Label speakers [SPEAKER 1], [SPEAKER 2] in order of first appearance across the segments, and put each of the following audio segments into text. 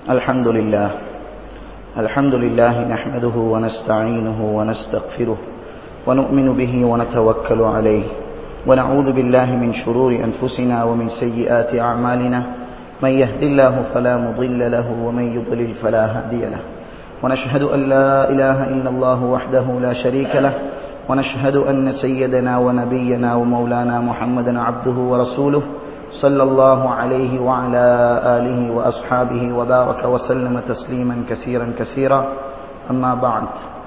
[SPEAKER 1] الحمد لله الحمد لله نحمده ونستعينه ونستغفره ونؤمن به ونتوكل عليه ونعوذ بالله من شرور أنفسنا ومن سيئات أعمالنا من يهد الله فلا مضل له ومن يضلل فلا هادي له ونشهد أن لا إله إلا الله وحده لا شريك له ونشهد أن سيدنا ونبينا ومولانا محمدا عبده ورسوله صلى الله عليه وعلى آله وأصحابه وبارك وسلم تسليما كثيرا كثيرا أما بعد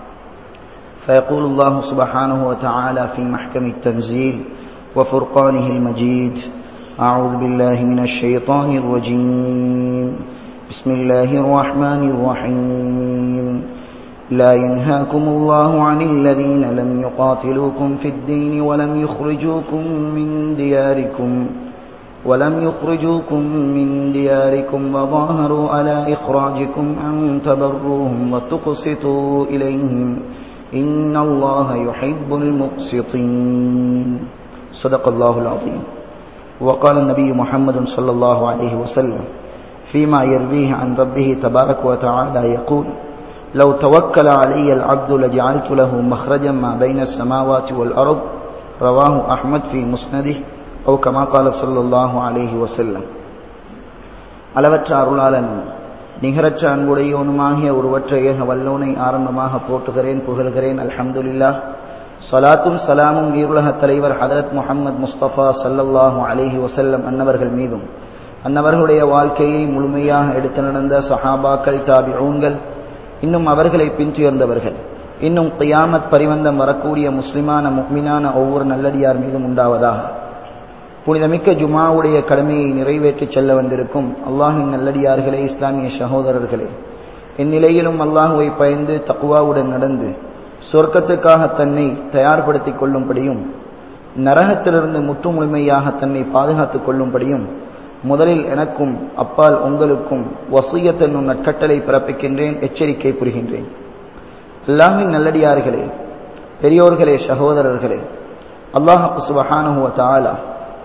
[SPEAKER 1] فيقول الله سبحانه وتعالى في محكم التنزيل وفرقانه المجيد أعوذ بالله من الشيطان الرجيم بسم الله الرحمن الرحيم لا ينهاكم الله عن الذين لم يقاتلوكم في الدين ولم يخرجوكم من دياركم ولم يخرجوكم من دياركم وظاهروا على إخراجكم أن تبروهم وتقسطوا إليهم إن الله يحب المقسطين صدق الله العظيم وقال النبي محمد صلى الله عليه وسلم فيما يرويه عن ربه تبارك وتعالى يقول لو توكل علي العبد لجعلت له مخرجا ما بين السماوات والأرض رواه أحمد في مسنده أو كما قال صلى الله عليه وسلم அளவற்ற அருளாளன் நிகரற்ற அன்புடையோனுமாகிய ஒருவற்ற ஏக வல்லோனை ஆரம்பமாக போற்றுகிறேன் புகழ்கிறேன் அல்ஹம்துலில்லா சலாத்தும் சலாமும் ஈருலக தலைவர் ஹதரத் முகமது முஸ்தபா சல்லல்லாஹு அலிஹி வசல்லம் அன்னவர்கள் மீதும் அன்னவர்களுடைய வாழ்க்கையை முழுமையாக எடுத்து நடந்த சஹாபாக்கள் தாபிஊன்கள் இன்னும் அவர்களை பின்துயர்ந்தவர்கள் இன்னும் கியாமத் பரிவந்தம் வரக்கூடிய முஸ்லிமான முக்மினான ஒவ்வொரு நல்லடியார் மீதும் உண்டாவதாக புனிதமிக்க ஜுமாவுடைய கடமையை நிறைவேற்றி செல்ல வந்திருக்கும் அல்லாஹின் நல்லடியார்களே இஸ்லாமிய சகோதரர்களே இந்நிலையிலும் அல்லாஹுவை பயந்து தக்குவாவுடன் நடந்து சொர்க்கத்துக்காக தன்னை தயார்படுத்திக் கொள்ளும்படியும் நரகத்திலிருந்து முற்றுமுழுமையாக தன்னை பாதுகாத்துக் கொள்ளும்படியும் முதலில் எனக்கும் அப்பால் உங்களுக்கும் வசூயத் என்னும் நற்கட்டளை பிறப்பிக்கின்றேன் எச்சரிக்கை புரிகின்றேன் அல்லாஹின் நல்லடியார்களே பெரியோர்களே சகோதரர்களே அல்லாஹ் சுபஹானுவ தாலா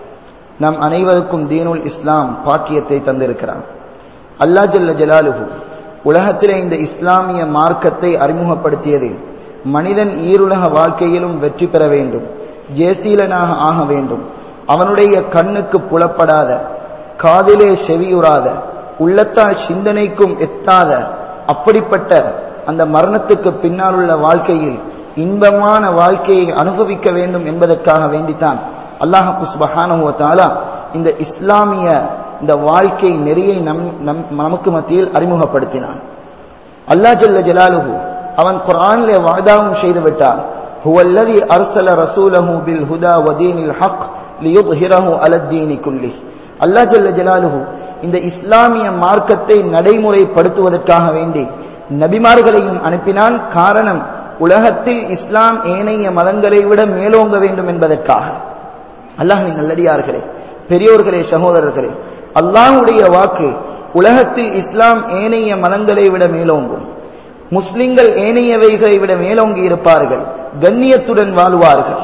[SPEAKER 1] நம் அனைவருக்கும் தீனுல் இஸ்லாம் பாக்கியத்தை தந்திருக்கிறான் அல்லா ஜல்ல ஜலாலுஹு உலகத்திலே இந்த இஸ்லாமிய மார்க்கத்தை அறிமுகப்படுத்தியது மனிதன் ஈருலக வாழ்க்கையிலும் வெற்றி பெற வேண்டும் ஜேசீலனாக ஆக வேண்டும் அவனுடைய கண்ணுக்கு புலப்படாத காதிலே செவியுறாத உள்ளத்தால் சிந்தனைக்கும் எத்தாத அப்படிப்பட்ட அந்த மரணத்துக்கு பின்னால் உள்ள வாழ்க்கையில் இன்பமான வாழ்க்கையை அனுபவிக்க வேண்டும் என்பதற்காக வேண்டித்தான் அல்லாஹு சுபஹானுவத்தாலா இந்த இஸ்லாமிய இந்த வாழ்க்கை நெறியை நம் நம் நமக்கு மத்தியில் அறிமுகப்படுத்தினான் அல்லா ஜல்ல ஜலாலுஹு அவன் குரானிலே வாதாவும் செய்து விட்டான் ஹுவல்லதி அர்சல ரசூலஹு பில் ஹுதா வதீனில் ஹக் லியுத்ஹிரஹு அலத்தீனி குல்லி அல்லா ஜல்ல ஜலாலுஹு இந்த இஸ்லாமிய மார்க்கத்தை நடைமுறைப்படுத்துவதற்காக வேண்டி நபிமார்களையும் அனுப்பினான் காரணம் உலகத்தில் இஸ்லாம் ஏனைய மதங்களை விட மேலோங்க வேண்டும் என்பதற்காக அல்லாஹின் நல்லடியார்களே பெரியோர்களே சகோதரர்களே அல்லாஹுடைய வாக்கு உலகத்தில் இஸ்லாம் ஏனைய மதங்களை விட மேலோங்கும் முஸ்லிம்கள் ஏனையவைகளை விட மேலோங்கி இருப்பார்கள் கண்ணியத்துடன் வாழ்வார்கள்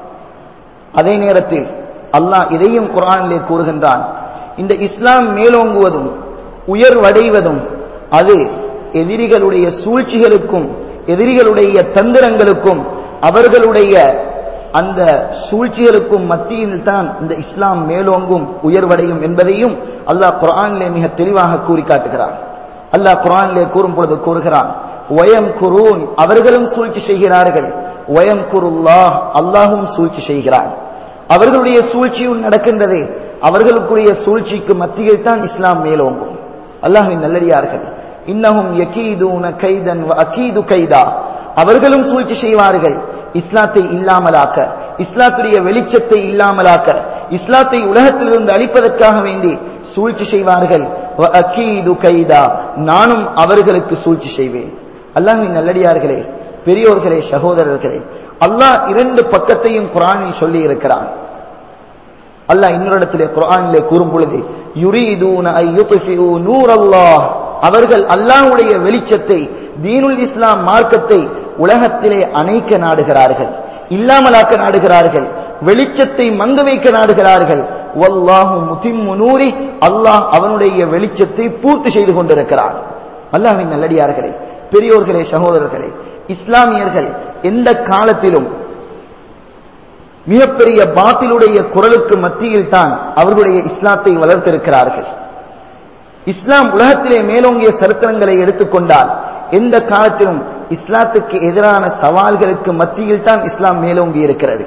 [SPEAKER 1] அதே நேரத்தில் அல்லாஹ் இதையும் குரானிலே கூறுகின்றான் இந்த இஸ்லாம் மேலோங்குவதும் உயர்வடைவதும் அது எதிரிகளுடைய சூழ்ச்சிகளுக்கும் எதிரிகளுடைய தந்திரங்களுக்கும் அவர்களுடைய அந்த சூழ்ச்சிகளுக்கும் மத்தியில் தான் இந்த இஸ்லாம் மேலோங்கும் உயர்வடையும் என்பதையும் அல்லாஹ் குரானிலே மிக தெளிவாக கூறி காட்டுகிறான் அல்லாஹ் குரானிலே கூறும் பொழுது கூறுகிறான் ஒயம் குரூன் அவர்களும் சூழ்ச்சி செய்கிறார்கள் ஒயம் குருல்லாஹ் அல்லாஹும் சூழ்ச்சி செய்கிறான் அவர்களுடைய சூழ்ச்சியும் நடக்கின்றது அவர்களுக்குரிய சூழ்ச்சிக்கு மத்தியில் தான் இஸ்லாம் மேலோங்கும் அல்லாஹின் நல்லடியார்கள் இன்னமும் யகீதூன கைதன் அகீது கைதா அவர்களும் சூழ்ச்சி செய்வார்கள் இஸ்லாத்தை இல்லாமலாக்க இஸ்லாத்துடைய வெளிச்சத்தை இல்லாமலாக்க இஸ்லாத்தை உலகத்திலிருந்து அழிப்பதற்காக வேண்டி சூழ்ச்சி செய்வார்கள் கைதா நானும் அவர்களுக்கு சூழ்ச்சி செய்வேன் அல்லாஹின் நல்லடியார்களே பெரியோர்களே சகோதரர்களே அல்லாஹ் இரண்டு பக்கத்தையும் குரானில் சொல்லி இருக்கிறான் அல்லாஹ் இன்னொரு இடத்திலே குரானிலே கூறும் பொழுது அவர்கள் அல்லாஹுடைய வெளிச்சத்தை தீனுல் இஸ்லாம் மார்க்கத்தை உலகத்திலே அணைக்க நாடுகிறார்கள் இல்லாமலாக்க நாடுகிறார்கள் வெளிச்சத்தை மங்க வைக்க நாடுகிறார்கள் வல்லாஹு முதிம்மு நூரி அல்லாஹ் அவனுடைய வெளிச்சத்தை பூர்த்தி செய்து கொண்டிருக்கிறான் அல்லாஹ்வின் நல்லடியார்களே பெரியோர்களே சகோதரர்களே இஸ்லாமியர்கள் எந்த காலத்திலும் மிகப்பெரிய பாத்திலுடைய குரலுக்கு மத்தியில் தான் அவர்களுடைய இஸ்லாத்தை வளர்த்திருக்கிறார்கள் இஸ்லாம் உலகத்திலே மேலோங்கிய சரித்திரங்களை எடுத்துக்கொண்டால் எந்த காலத்திலும் இஸ்லாத்துக்கு எதிரான சவால்களுக்கு மத்தியில் தான் இஸ்லாம் மேலோங்கி இருக்கிறது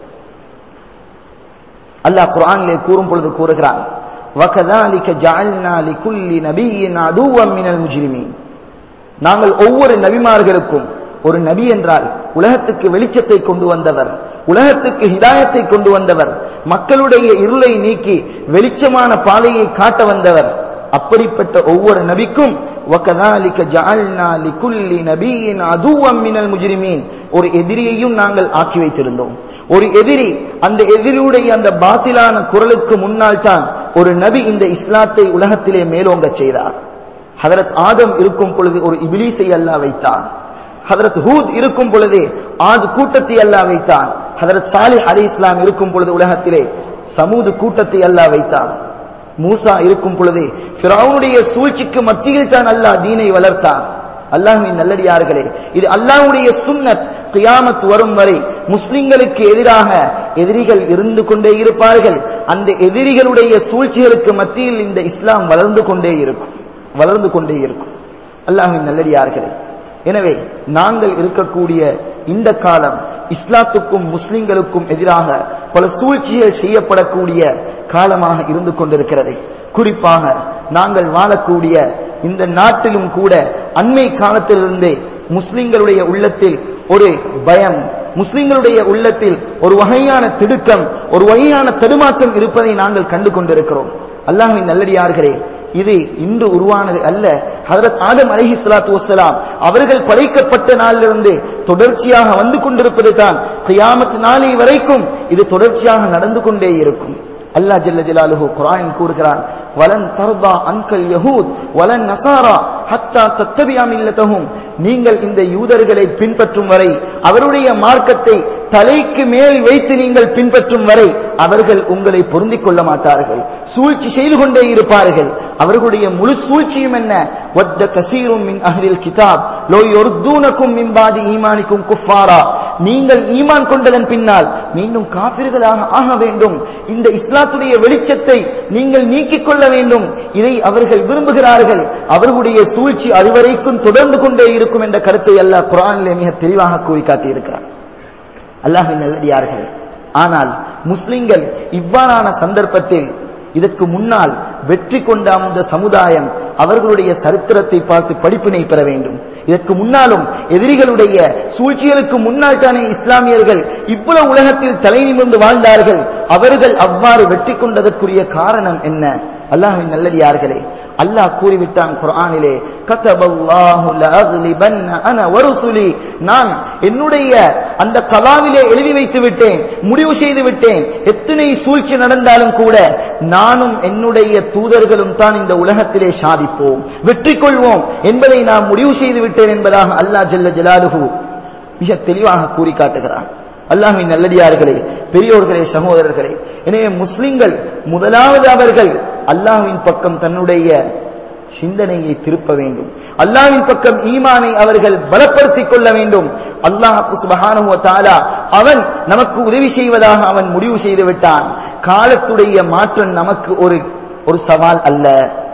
[SPEAKER 1] அல்லாஹ் குர்ஆனிலே கூறும் பொழுது கூறுகிறான் وَكَذَلِكَ جَعَلْنَا لِكُلِّ نَبِيٍّ عَدُوًّا مِنَ الْمُجْرِمِينَ நாங்கள் ஒவ்வொரு நபிமார்களுக்கும் ஒரு நபி என்றால் உலகத்துக்கு வெளிச்சத்தை கொண்டு வந்தவர் உலகத்துக்கு ஹிதாயத்தை கொண்டு வந்தவர் மக்களுடைய இருளை நீக்கி வெளிச்சமான பாதையை காட்ட வந்தவர் அப்படிப்பட்ட ஒவ்வொரு நபிக்கும் وَكَذَلِكَ جَعَلْنَا لِكُلِّ نَبِيٍّ عَدُوًّا مِنَ الْمُجْرِمِينَ ஒரு எதிரியையும் நாங்கள் ஆக்கி வைத்திருந்தோம் ஒரு எதிரி அந்த எதிரியுடைய அந்த பாத்திலான குரலுக்கு முன்னால் தான் ஒரு நபி இந்த இஸ்லாத்தை உலகத்திலே மேலோங்க செய்தார் ஹதரத் ஆதம் இருக்கும் பொழுது ஒரு இபிலிசை அல்லாஹ் வைத்தான் ஹதரத் ஹூத் இருக்கும் பொழுதே ஆது கூட்டத்தை அல்லாஹ் வைத்தான் ஹதரத் சாலிஹ் அலி இஸ்லாம் இருக்கும் பொழுது உலகத்திலே சமூது கூட்டத்தை அல்லாஹ் வைத்தான் மூசா இருக்கும் பொழுதே ஃபிரௌனுடைய சூழ்ச்சிக்கு மத்தியில் தான் அல்லாஹ் தீனை வளர்த்தான் அல்லாஹ்வின் நல்லடியார்களே இது அல்லாஹ்வுடைய சுன்னத் கியாமத் வரும் வரை முஸ்லிம்களுக்கு எதிராக எதிரிகள் இருந்து கொண்டே இருப்பார்கள் அந்த எதிரிகளுடைய சூழ்ச்சிகளுக்கு மத்தியில் இந்த இஸ்லாம் வளர்ந்து கொண்டே இருக்கும் வளர்ந்து கொண்டே இருக்கும் அல்லாஹ்வின் நல்லடியார்களே எனவே நாங்கள் இருக்கக்கூடிய இந்த காலம் இஸ்லாத்துக்கும் முஸ்லிம்களுக்கும் எதிராக பல சூழ்ச்சிகள் செய்யப்படக்கூடிய காலமாக இருந்து கொண்டிருக்கிறது குறிப்பாக நாங்கள் வாழக்கூடிய இந்த நாட்டிலும் கூட அண்மை காலத்திலிருந்தே முஸ்லிம்களுடைய உள்ளத்தில் ஒரு பயம் முஸ்லிம்களுடைய உள்ளத்தில் ஒரு வகையான திடுக்கம் ஒரு வகையான தடுமாற்றம் இருப்பதை நாங்கள் கண்டு கொண்டிருக்கிறோம் அல்லாஹ்வின் நல்லடியார்களே இது இன்று உருவானது அல்ல ஹதரத் ஆதம் அலஹி சலாத்து வசலாம் அவர்கள் படைக்கப்பட்ட நாளிலிருந்து தொடர்ச்சியாக வந்து கொண்டிருப்பது தான் கியாமத் நாளை வரைக்கும் இது தொடர்ச்சியாக நடந்து கொண்டே இருக்கும் அல்லாஹ் ஜல்ல ஜலாலுஹு குர்ஆன் கூறுகிறான் வலன் தர்தா அன்கல் யஹூத் வலன் நசாரா ஹத்தா தத்தபியா மில்லதஹும் நீங்கள் இந்த யூதர்களை பின்பற்றும் வரை அவருடைய மார்க்கத்தை தலைக்கு மேல் வைத்து நீங்கள் பின்பற்றும் வரை அவர்கள் உங்களை பொருந்திக் கொள்ள மாட்டார்கள் சூழ்ச்சி செய்து கொண்டே இருப்பார்கள் அவர்களுடைய முழு சூழ்ச்சியும் என்ன வத்த கசீரும் மின் அஹ்லில் கிதாப் லோ யொர்தூனக்கும் மின்பாதி ஈமானிக்கும் குஃபாரா நீங்கள் ஈமான் கொண்டதன் பின்னால் மீண்டும் காபிர்களாக ஆக வேண்டும் இந்த இஸ்லாத்துடைய வெளிச்சத்தை நீங்கள் நீக்கிக் கொள்ள வேண்டும் இதை அவர்கள் விரும்புகிறார்கள் அவர்களுடைய சூழ்ச்சி அதுவரைக்கும் தொடர்ந்து கொண்டே இருக்கும் என்ற கருத்தை அல்லாஹ் குரானிலே மிக தெளிவாக கூறி காட்டியிருக்கிறார் அல்லாஹின் நல்லடியார்கள் ஆனால் முஸ்லிம்கள் இவ்வாறான சந்தர்ப்பத்தில் இதற்கு முன்னால் வெற்றி கொண்ட அந்த சமுதாயம் அவர்களுடைய சரித்திரத்தை பார்த்து படிப்பினை பெற வேண்டும் இதற்கு முன்னாலும் எதிரிகளுடைய சூழ்ச்சிகளுக்கு முன்னால் தானே இஸ்லாமியர்கள் இவ்வளவு உலகத்தில் தலை நிமிர்ந்து வாழ்ந்தார்கள் அவர்கள் அவ்வாறு வெற்றி கொண்டதற்குரிய காரணம் என்ன அல்லாஹின் நல்லடியார்களே அல்லாஹ் கூறிவிட்டான் குர்ஆனிலே கதபல்லாஹு லஅக்லிபன்ன அன வருசுலி நான் என்னுடைய அந்த கலாவிலே எழுதி வைத்து விட்டேன் முடிவு செய்து விட்டேன் எத்தனை சூழ்ச்சி நடந்தாலும் கூட நானும் என்னுடைய தூதர்களும் தான் இந்த உலகத்திலே சாதிப்போம் வெற்றி கொள்வோம் என்பதை நான் முடிவு செய்து விட்டேன் என்பதாக அல்லாஹ் ஜல்ல ஜலாலுஹு மிக தெளிவாக கூறி காட்டுகிறான் அல்லாஹின் நல்லடியார்களே பெரியோர்களே சகோதரர்களே எனவே முஸ்லிம்கள் முதலாவது அவர்கள் அல்லாஹ்வின் பக்கம் தன்னுடைய சிந்தனையை திருப்ப வேண்டும் அல்லாஹ்வின் பக்கம் ஈமானை அவர்கள் பலப்படுத்திக் கொள்ள வேண்டும் அல்லாஹ் சுபஹானஹு வ தஆலா அவன் நமக்கு உதவி செய்வதாக அவன் முடிவு செய்து விட்டான் காலத்துடைய மாற்றம் நமக்கு ஒரு ஒரு சவால் அல்ல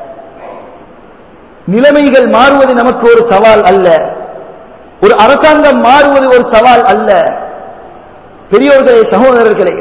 [SPEAKER 1] நிலைமைகள் மாறுவது நமக்கு ஒரு சவால் அல்ல ஒரு அரசாங்கம் மாறுவது ஒரு சவால் அல்ல பெரியோர்களே சகோதரர்களே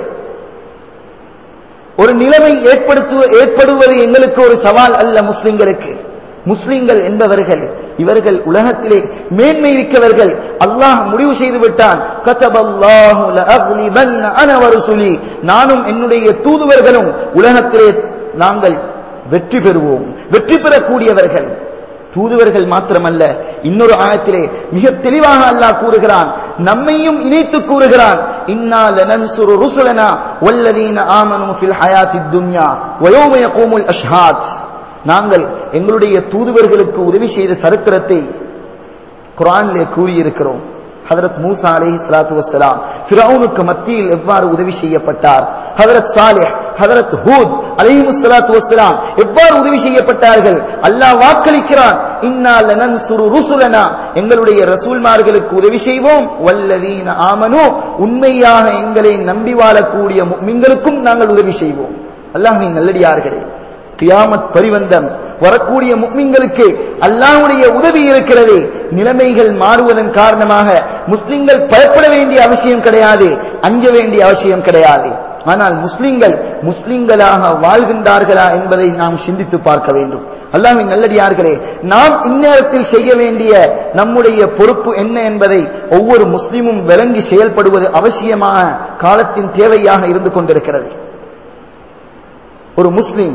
[SPEAKER 1] ஒரு நிலைமை ஏற்படுத்து ஏற்படுவது எங்களுக்கு ஒரு சவால் அல்ல முஸ்லிம்களுக்கு முஸ்லிம்கள் என்பவர்கள் இவர்கள் உலகத்திலே மேன்மை மிக்கவர்கள் அல்லாஹ் முடிவு செய்து விட்டான் கதபல்லாஹு லஅக்லிபன்ன அன வருசுலி நானும் என்னுடைய தூதுவர்களும் உலகத்திலே நாங்கள் வெற்றி பெறுவோம் வெற்றி பெறக்கூடியவர்கள் தூதுவர்கள் மாத்திரமல்ல இன்னொரு ஆயத்திலே மிக தெளிவாக அல்லாஹ் கூறுகிறான் நம்மையும் இணைத்து கூறுகிறான் இன்னா லனன்சுரு ருசுலனா வல்லதீன ஆமனு ஃபில் ஹயாத்தித் துன்யா வயோம யகூமுல் அஷ்ஹாத் நாங்கள் எங்களுடைய தூதுவர்களுக்கு உதவி செய்த சரித்திரத்தை குர்ஆனிலே கூறியிருக்கிறோம் ஹதரத் மூசா அலைஹி ஸலாத்து வஸ்ஸலாம் ஃபிரௌனுக்கு மத்தியில் எவ்வாறு உதவி செய்யப்பட்டார் ஹதரத் சாலிஹ் ஹதரத் ஹூத் அலைஹி ஸலாத்து வஸ்ஸலாம் எவ்வாறு உதவி செய்யப்பட்டார்கள் அல்லாஹ் வாக்களிக்கிறான் இன்னா லனன்சுரு ருசுலனா எங்களுடைய ரசூல்மார்களுக்கு உதவி செய்வோம் வல்லதீன ஆமனு உண்மையாக எங்களை நம்பி வாழக்கூடிய முஃமின்களுக்கும் நாங்கள் உதவி செய்வோம் அல்லாஹ்வின் நல்லடியார்களே கியாமத் பரிவந்தம் வரக்கூடிய முக்மின்களுக்கு அல்லாஹ்வுடைய உதவி இருக்கிறது நிலைமைகள் மாறுவதன் காரணமாக முஸ்லிம்கள் பயப்பட வேண்டிய அவசியம் கிடையாது அஞ்ச வேண்டிய அவசியம் கிடையாது ஆனால் முஸ்லிம்கள் முஸ்லிம்களாக வாழ்கின்றார்களா என்பதை நாம் சிந்தித்து பார்க்க வேண்டும் அல்லாஹ்வின் நல்லடியார்களே நாம் இந்நேரத்தில் செய்ய வேண்டிய நம்முடைய பொறுப்பு என்ன என்பதை ஒவ்வொரு முஸ்லிமும் விளங்கி செயல்படுவது அவசியமான காலத்தின் தேவையாக இருந்து கொண்டிருக்கிறது ஒரு முஸ்லிம்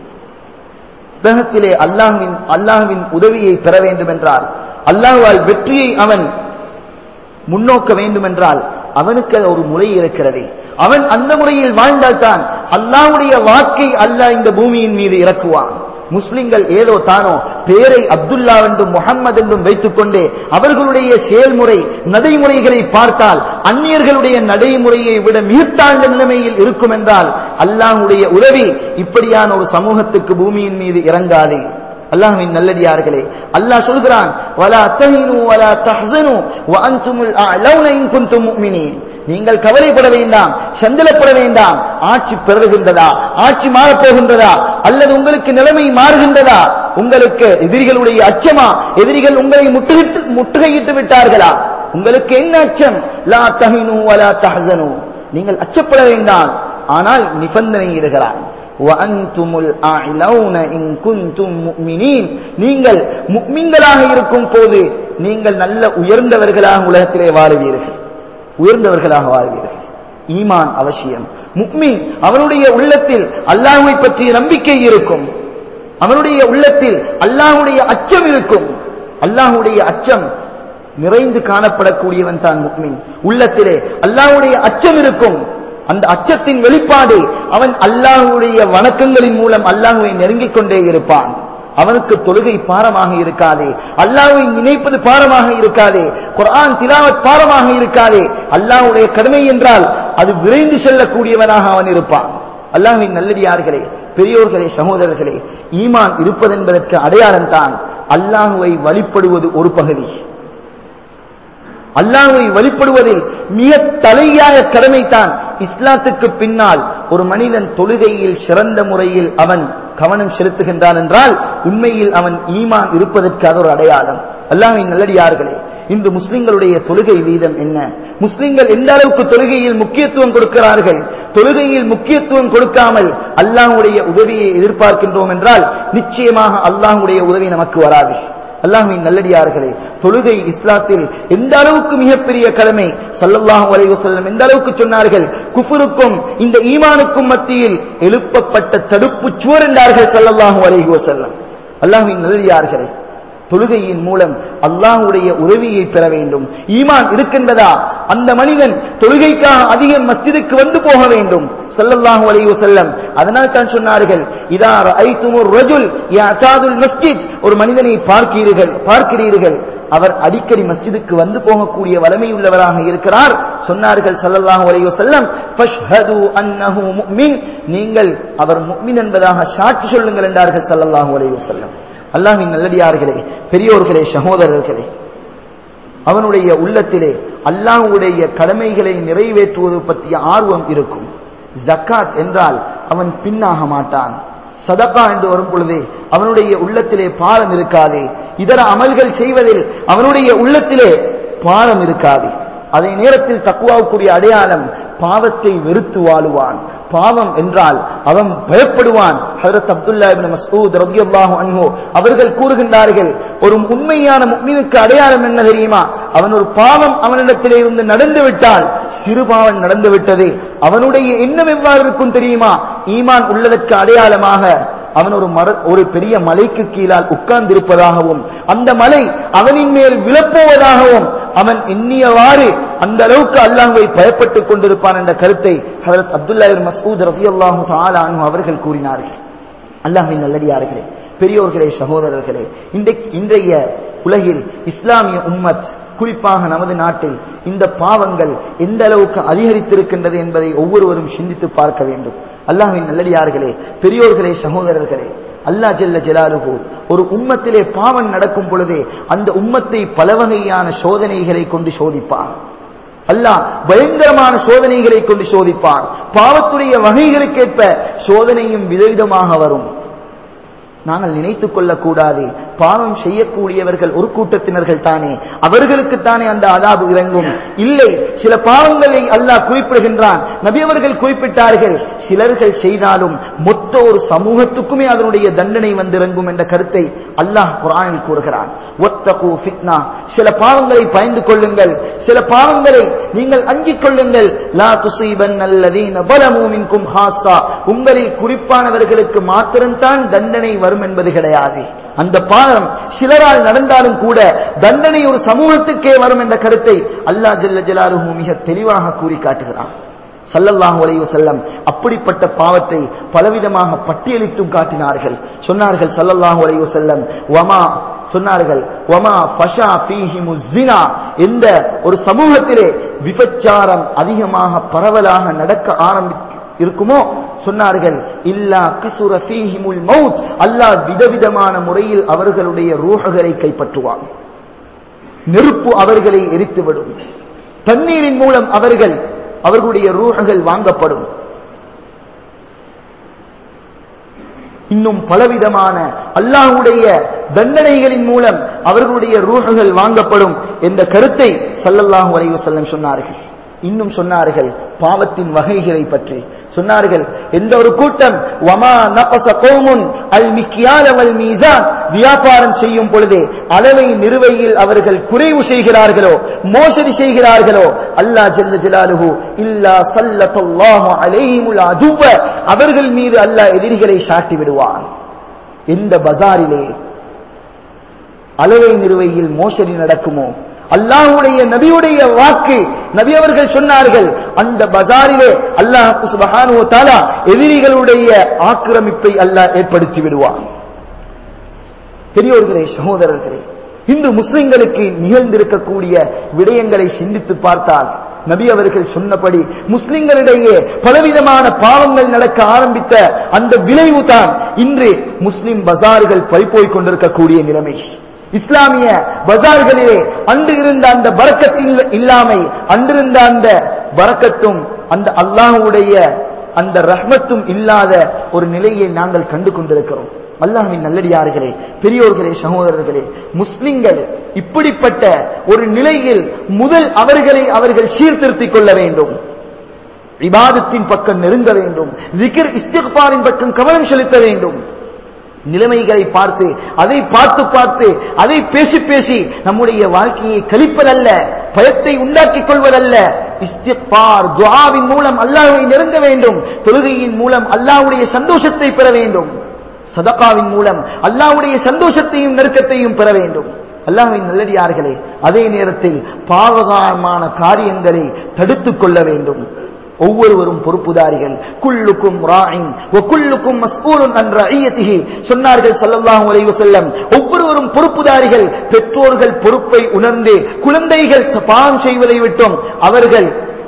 [SPEAKER 1] உலகத்திலே அல்லாஹ்வின் அல்லாஹ்வின் உதவியை பெற வேண்டும் என்றால் அல்லாஹ்வால் வெற்றியை அவன் முன்னோக்க வேண்டும் என்றால் அவனுக்கு ஒரு முறை இருக்கிறது அவன் அந்த முறையில் வாழ்ந்தால்தான் அல்லாஹ்வுடைய வாக்கை அல்லாஹ் இந்த பூமியின் மீது இறக்குவான் முஸ்லிம்கள் ஏதோ தானோ பேரை அப்துல்லா என்றும் முகம்மது என்றும் வைத்துக் கொண்டே அவர்களுடைய செயல்முறை நடைமுறைகளை பார்த்தால் அந்நியர்களுடைய நடைமுறையை விட மிகத்தாழ்ந்த நிலைமையில் இருக்கும் என்றால் அல்லாஹ்வுடைய உதவி இப்படியான ஒரு சமூகத்துக்கு பூமியின் மீது இறங்காது அல்லாஹ்வின் நல்லடியார்களே அல்லாஹ் சொல்கிறான் வலா தஹினு வலா தஹ்சனு வ அன்துமுல் அலௌன இன் குன்தும் முஃமினீன் நீங்கள் கவலைப்பட வேண்டாம் சஞ்சலப்பட வேண்டாம் ஆட்சி பெறுகின்றதா ஆட்சி மாறப்போகின்றதா அல்லது உங்களுக்கு நிலைமை மாறுகின்றதா உங்களுக்கு எதிரிகளுடைய அச்சமா எதிரிகள் உங்களை முற்றுகிட்டு முற்றுகையிட்டு விட்டார்களா உங்களுக்கு என்ன அச்சம் லா தஹினு வலா தஹ்சனு நீங்கள் அச்சப்பட வேண்டாம் ஆனால் நிபந்தனை இருக்கிறான் வஅன்துமுல் அஅலௌன இன் குன்தும் முஃமினீன் நீங்கள் முஃமின்களாக இருக்கும் போது நீங்கள் நல்ல உயர்ந்தவர்களாக உலகத்திலே வாழுவீர்கள் உயர்ந்தவர்களாக வாழ்வீர்கள் ஈமான் அவசியம் முக்மின் அவனுடைய உள்ளத்தில் அல்லாஹ்வை பற்றிய நம்பிக்கை இருக்கும் அவனுடைய உள்ளத்தில் அல்லாஹ்வுடைய அச்சம் இருக்கும் அல்லாஹ்வுடைய அச்சம் நிறைந்து காணப்படக்கூடியவன் தான் முக்மின் உள்ளத்திலே அல்லாஹ்வுடைய அச்சம் இருக்கும் அந்த அச்சத்தின் வெளிப்பாடு அவன் அல்லாஹ்வுடைய வணக்கங்களின் மூலம் அல்லாஹ்வை நெருங்கிக் கொண்டே இருப்பான் அவனுக்கு தொழுகை பாரமாக இருக்காதே அல்லாஹ்வை நினைப்பது பாரமாக இருக்காதே குர்ஆன் திலாவத் பாரமாக இருக்காதே அல்லாஹ்வுடைய கடமை என்றால் அது விரைந்து செல்லக்கூடியவனாக அவன் இருப்பான் அல்லாஹ்வின் நல்லடியார்களே பெரியோர்களே சகோதரர்களே ஈமான் இருப்பதென்பதற்கு அடையாளம் தான் அல்லாஹுவை வழிபடுவது ஒரு பகுதி அல்லாஹுவை வழிபடுவதில் மிக தலையாய கடமைதான் இஸ்லாத்துக்கு பின்னால் ஒரு மனிதன் தொழுகையில் சிறந்த முறையில் அவன் கவனம் செலுத்துகின்றான் என்றால் உண்மையில் அவன் ஈமான் இருப்பதற்கு அது ஒரு அடையாளம் அல்லாஹின் நல்லடியார்களே இன்று முஸ்லிம்களுடைய தொழுகை வீதம் என்ன முஸ்லிம்கள் எந்த அளவுக்கு தொழுகையில் முக்கியத்துவம் கொடுக்கிறார்கள் தொழுகையில் முக்கியத்துவம் கொடுக்காமல் அல்லாஹுடைய உதவியை எதிர்பார்க்கின்றோம் என்றால் நிச்சயமாக அல்லாஹுடைய உதவி நமக்கு வராது அல்லாஹின் நல்லடியார்களே தொழுகை இஸ்லாத்தில் எந்த அளவுக்கு மிகப்பெரிய கடமை சல்லல்லாஹு அலைஹி வஸல்லம் எந்த அளவுக்கு சொன்னார்கள் குஃபருக்கும் இந்த ஈமானுக்கும் மத்தியில் எழுப்பப்பட்ட தடுப்பு சுவர் என்றார்கள் சல்லல்லாஹு அலைஹி வஸல்லம் அல்லாஹின் நல்லடியார்களே தொழுகையின் மூலம் அல்லாஹுடைய உதவியை பெற வேண்டும் ஈமான் இருக்கின்றதா அந்த மனிதன் தொழுகைக்காக அதிகம் மஸ்ஜிதுக்கு வந்து போக வேண்டும் ஸல்லல்லாஹு அலைஹி வஸல்லம் அதனால் தான் சொன்னார்கள் இதா ரஐதுமுர் ரஜுல் யஅதாதுல் மஸ்ஜித் ஒரு மனிதனை பார்க்கிறீர்கள் பார்க்கிறீர்கள் அவர் அடிக்கடி மஸ்ஜிதுக்கு வந்து போகக்கூடிய வலிமையுள்ளவராக இருக்கிறார் சொன்னார்கள் ஸல்லல்லாஹு அலைஹி வஸல்லம் ஃபஷ்ஹது அன்னஹு முஃமின் நீங்கள் அவர் முஃமின் என்பதாக சாட்சி சொல்லுங்கள் என்றார்கள் ஸல்லல்லாஹு அலைஹி வஸல்லம் அல்லாஹ்வின் நல்லடியார்களே பெரியோர்களே சகோதரர்களே அவனுடைய உள்ளத்திலே அல்லாஹ்வுடைய கடமைகளை நிறைவேற்றுவது பற்றிய ஆர்வம் இருக்கும் ஜக்காத் என்றால் அவன் பின்னாக மாட்டான் சதகா என்று வரும் பொழுது அவனுடைய உள்ளத்திலே பாரம் இருக்காது இதர அமல்கள் செய்வதில் அவனுடைய உள்ளத்திலே பாரம் இருக்காது அதே நேரத்தில் தக்குவாவுக்குரிய அடையாளம் பாவத்தை வெறுத்து வாழுவான் பாவம் என்றால் அவன் பயப்படுவான் ஹதரத் அப்துல்லா இப்னு மஸ்ஊத் ரலியல்லாஹு அன்ஹு அவர்கள் கூறுகின்றார்கள் ஒரு உண்மையான முஃமினுக்கு அடையாளம் என்ன தெரியுமா அவன் ஒரு பாவம் அவனிடத்திலே இருந்து நடந்து விட்டால் சிறு பாவம் நடந்து விட்டது அவனுடைய எண்ணம் எவ்வாறு இருக்கும் தெரியுமா ஈமான் உள்ளதற்கு அடையாளமாக அவன் ஒரு மர ஒரு பெரிய மலைக்கு கீழால் உட்கார்ந்திருப்பதாகவும் அந்த மலை அவனின் மேல் விழப்போவதாகவும் அவன் எண்ணியவாறு அந்த அளவுக்கு அல்லாஹுவை பயப்பட்டுக் கொண்டிருப்பான் என்ற கருத்தை ஹதரத் அப்துல்லா மசூத் ரதியல்லாஹு தஆலா அன்ஹு அவர்கள் கூறினார்கள் அல்லாஹ்வின் நல்லடியார்களே பெரியோர்களே சகோதரர்களே இன்றைக்கு இன்றைய உலகில் இஸ்லாமிய உம்மத் குறிப்பாக நமது நாட்டில் இந்த பாவங்கள் எந்த அளவுக்கு அதிகரித்திருக்கின்றது என்பதை ஒவ்வொருவரும் சிந்தித்து பார்க்க வேண்டும் அல்லாஹ்வின் நல்லடியார்களே பெரியோர்களே சகோதரர்களே அல்லாஹ் ஜல்ல ஜலாலுஹு ஒரு உம்மத்திலே பாவம் நடக்கும் பொழுதே அந்த உம்மத்தை பல வகையான சோதனைகளை கொண்டு சோதிப்பான் அல்லாஹ் பயங்கரமான சோதனைகளை கொண்டு சோதிப்பான் பாவத்துடைய வகைகளுக்கேற்ப சோதனையும் விதவிதமாக வரும் நாங்கள் நினைத்துக் கொள்ளக்கூடாது பாவம் செய்யக்கூடியவர்கள் ஒரு கூட்டத்தினர்கள் தானே அவர்களுக்கு தானே அந்த அதாபு இறங்கும் இல்லை சில பாவங்களை அல்லாஹ் குறிப்பிடுகின்றான் நபி அவர்கள் குறிப்பிட்டார்கள் சிலர்கள் செய்தாலும் மொத்த ஒரு சமூகத்துக்குமே அதனுடைய தண்டனை வந்து இறங்கும் என்ற கருத்தை அல்லாஹ் குரானில் கூறுகிறான் ஒத்தகு ஃபித்னா சில பாவங்களை பயந்து கொள்ளுங்கள் சில பாவங்களை நீங்கள் அஞ்சிக் கொள்ளுங்கள் லா துசீபன் அல்லதீன பலமு மின்கும் ஹாஸா உங்களில் குறிப்பானவர்களுக்கு மாத்திரம்தான் தண்டனை வரும் என்பது கிடையாது அந்த பாவம் சிலரால் நடந்தாலும் கூட தண்டனை ஒரு சமூகத்துக்கே வரும் என்ற கருத்தை அல்லாஹ் ஜல்ல ஜலாலுஹு மிக தெளிவாக கூறி காட்டுகிறான் சல்லல்லாஹு அலைஹி வஸல்லம் அப்படிப்பட்ட பாவத்தை பலவிதமாக பட்டியலிட்டும் காட்டினார்கள் சொன்னார்கள் சல்லல்லாஹு அலைஹி வஸல்லம் வமா சொன்னார்கள் வமா ஃபஷா ஃபீஹிமு ஸினா எந்த ஒரு சமூகத்திலே விபச்சாரம் அதிகமாக பரவலாக நடக்க ஆரம்பி இருக்குமோ சொன்னார்கள் இல்லா கசுர ஃபீஹிமுல் மவுத் அல்லாஹ் விதவிதமான முறையில் அவர்களுடைய ரூஹகளை கைப்பற்றுவான் நெருப்பு அவர்களை எரித்துவிடும் தண்ணீரின் மூலம் அவர்கள் அவர்களுடைய ரூஹகள் வாங்கப்படும் இன்னும் பலவிதமான அல்லாஹுடைய தண்டனைகளின் மூலம் அவர்களுடைய ரூஹகள் வாங்கப்படும் என்ற கருத்தை சல்லல்லாஹு அலைஹி வஸல்லம் சொன்னார்கள் இன்னும் சொன்னார்கள் பாவத்தின் வகைகளை பற்றி சொன்னார்கள் எந்த ஒரு கூட்டம் வமா நபச கௌமுன் அல் மிக்கியால வல் மீசான் வியாபாரம் செய்யும் பொழுதே அளவை நிறுவையில் அவர்கள் குறைவு செய்கிறார்களோ மோசடி செய்கிறார்களோ அல்லாஹ் ஜல்ல ஜலாலுஹு இல்லா சல்லல்லாஹு அலைஹிமுல் அதுவ அவர்கள் மீது அல்லாஹ் எதிரிகளை சாட்டி விடுவான் எந்த பஜாரிலே அளவை நிறுவையில் மோசடி நடக்குமோ அல்லாஹுடைய நபியுடைய வாக்கு நபி அவர்கள் சொன்னார்கள் அந்த பஜாரிலே அல்லாஹ் சுபஹானு தாலா எதிரிகளுடைய ஆக்கிரமிப்பை அல்லாஹ் ஏற்படுத்தி விடுவான் பெரியோர்களே சகோதரர்களே இன்று முஸ்லிம்களுக்கு நிகழ்ந்திருக்கக்கூடிய விடயங்களை சிந்தித்து பார்த்தால் நபி அவர்கள் சொன்னபடி முஸ்லிம்களிடையே பலவிதமான பாவங்கள் நடக்க ஆரம்பித்த அந்த விளைவு தான் இன்று முஸ்லிம் பஜார்கள் பறிப்போய் கொண்டிருக்கக்கூடிய நிலைமை இஸ்லாமிய பஜார்களிலே அன்று இருந்த அந்த பறக்கத்தின் இல்லாமை அன்றிருந்த அந்த பறக்கத்தும் அந்த அல்லாஹுடைய அந்த ரஹ்மத்தும் இல்லாத ஒரு நிலையை நாங்கள் கண்டு கொண்டிருக்கிறோம் அல்லாஹின் நல்லடியார்களே பெரியோர்களே சகோதரர்களே முஸ்லிம்கள் இப்படிப்பட்ட ஒரு நிலையில் முதல் அவர்களை அவர்கள் சீர்திருத்திக் கொள்ள வேண்டும் இபாதத்தின் பக்கம் நெருங்க வேண்டும் விக்கிர் இஸ்திக்பாரின் பக்கம் கவனம் செலுத்த வேண்டும் நிலைமைகளை பார்த்து அதை பார்த்து பார்த்து அதை பேசி பேசி நம்முடைய வாழ்க்கையை கழிப்பதல்ல பயத்தை உண்டாக்கிக் கொள்வதல்ல இஸ்திக்பார் துஆவின் மூலம் அல்லாஹ்வை நெருங்க வேண்டும் தொழுகையின் மூலம் அல்லாஹ்வுடைய சந்தோஷத்தை பெற வேண்டும் சதகாவின் மூலம் அல்லாஹ்வுடைய சந்தோஷத்தையும் நெருக்கத்தையும் பெற வேண்டும் அல்லாஹ்வின் நல்லடியார்களே அதே நேரத்தில் பாவகாரமான காரியங்களை தடுத்துக் கொள்ள வேண்டும் ஒவ்வொருவரும் பொறுப்புதாரிகள் குல்லுக்கும் ராயின் குல்லுக்கும் மஸ்ஊலுன் அன் ரஇயத்திஹி சொன்னார்கள் ஸல்லல்லாஹு அலைஹி வஸல்லம் ஒவ்வொருவரும் பொறுப்புதாரிகள் பெற்றோர்கள் பொறுப்பை உணர்ந்து குழந்தைகள் பாவம் செய்வதை விட்டும் அவர்கள்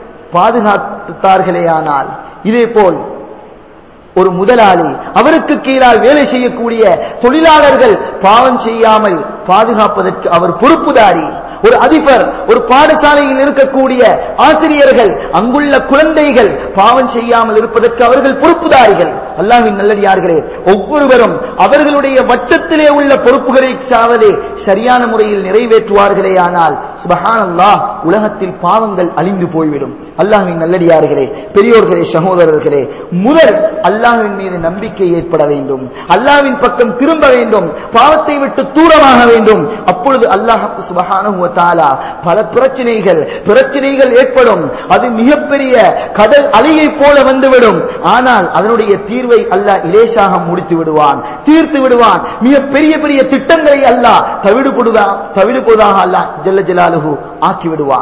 [SPEAKER 1] பாதுகாத்தார்களேயானால் இதேபோல் ஒரு முதலாளி அவருக்கு கீழால் வேலை செய்யக்கூடிய தொழிலாளர்கள் பாவம் செய்யாமல் பாதுகாப்பதற்கு அவர் பொறுப்புதாரி ஒரு அதிபர் ஒரு பாடசாலையில் இருக்கக்கூடிய ஆசிரியர்கள் அங்குள்ள குழந்தைகள் பாவம் செய்யாமல் இருப்பதற்கு அவர்கள் பொறுப்புதாரிகள் அல்லாஹின் நல்லடியார்களே ஒவ்வொருவரும் அவர்களுடைய வட்டத்திலே உள்ள பொறுப்புகளை சாவதே சரியான முறையில் நிறைவேற்றுவார்களே ஆனால் சுபஹான் அல்லாஹ் உலகத்தில் பாவங்கள் அழிந்து போய்விடும் அல்லாஹின் நல்லடியார்களே பெரியோர்களே சகோதரர்களே முதல் அல்லாஹ்வின் மீது நம்பிக்கை ஏற்பட வேண்டும் அல்லாஹ்வின் பக்கம் திரும்ப வேண்டும் பாவத்தை விட்டு தூரமாக வேண்டும் அப்பொழுது அல்லாஹ் சுபஹானஹு தாலா பல பிரச்சனைகள் பிரச்சனைகள் ஏற்படும் அது மிகப்பெரிய கடல் அலையை போல வந்துவிடும் ஆனால் அதனுடைய தீர்வை அல்லாஹ் இலேசாக முடித்து விடுவான் தீர்த்து விடுவான் மிக பெரிய பெரிய திட்டங்களை அல்லாஹ் தவிடுபடுவா தவிடுபோதாக அல்லாஹ் ஜல்ல ஜலாலுஹு ஆக்கி விடுவான்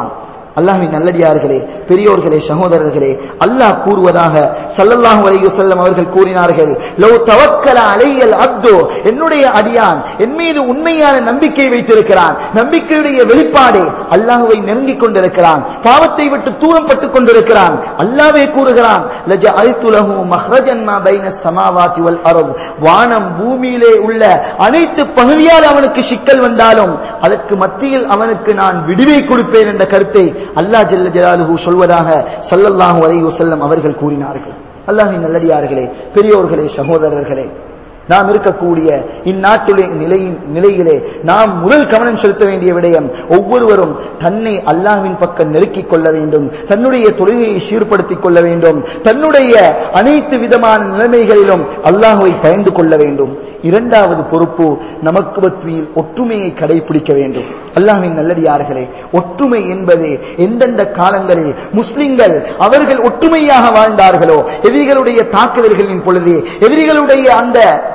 [SPEAKER 1] அல்லாஹ்வின் நல்லடியார்களே பெரியோர்களே சகோதரர்களே அல்லாஹ் கூறுவதாக ஸல்லல்லாஹு அலைஹி வஸல்லம் அவர்கள் கூறினார்கள் லவ் தவக்கல அலையல் அப்து என்னுடைய அடியான் என் மீது உண்மையான நம்பிக்கை வைத்திருக்கிறான் நம்பிக்கையுடைய வெளிப்பாடு அல்லாஹ்வை நெருங்கிக் கொண்டிருக்கிறான் பாவத்தை விட்டு தூரம் பட்டுக் கொண்டிருக்கிறான் அல்லாஹ்வே கூறுகிறான் லஜஅல்து லஹு மஹ்ரஜன் மா பைன ஸமாவாதி வல் அர்த் வானம் பூமியிலே உள்ள அனைத்து பகுதியால் அவனுக்கு சிக்கல் வந்தாலும் அதற்கு மத்தியில் அவனுக்கு நான் விடுவை கொடுப்பேன் என்ற கருத்தை அல்லாஹ் ஜல்ல ஜலாலுஹு சொல்வதாக ஸல்லல்லாஹு அலைஹி வஸல்லம் அவர்கள் கூறினார்கள் அல்லாஹ்வின் நல்லடியார்களே பெரியோர்களே சகோதரர்களே நாம் இருக்கக்கூடிய இந்நாட்டுடைய நிலையின் நிலையிலே நாம் முதல் கவனம் செலுத்த வேண்டிய விடயம் ஒவ்வொருவரும் தன்னை அல்லாஹ்வின் பக்கம் நெருக்கிக் கொள்ள வேண்டும் தன்னுடைய தொழுகையை சீர்படுத்திக் கொள்ள வேண்டும் தன்னுடைய அனைத்து விதமான நிலைமைகளிலும் அல்லாஹுவை பயந்து கொள்ள வேண்டும் இரண்டாவது பொறுப்பு நமக்கு மத்தியில் ஒற்றுமையை கடைபிடிக்க வேண்டும் அல்லாஹ்வின் நல்லடியார்களே ஒற்றுமை என்பது எந்தெந்த காலங்களில் முஸ்லிம்கள் அவர்கள் ஒற்றுமையாக வாழ்ந்தார்களோ எதிரிகளுடைய தாக்குதல்களின் பொழுது எதிரிகளுடைய அந்த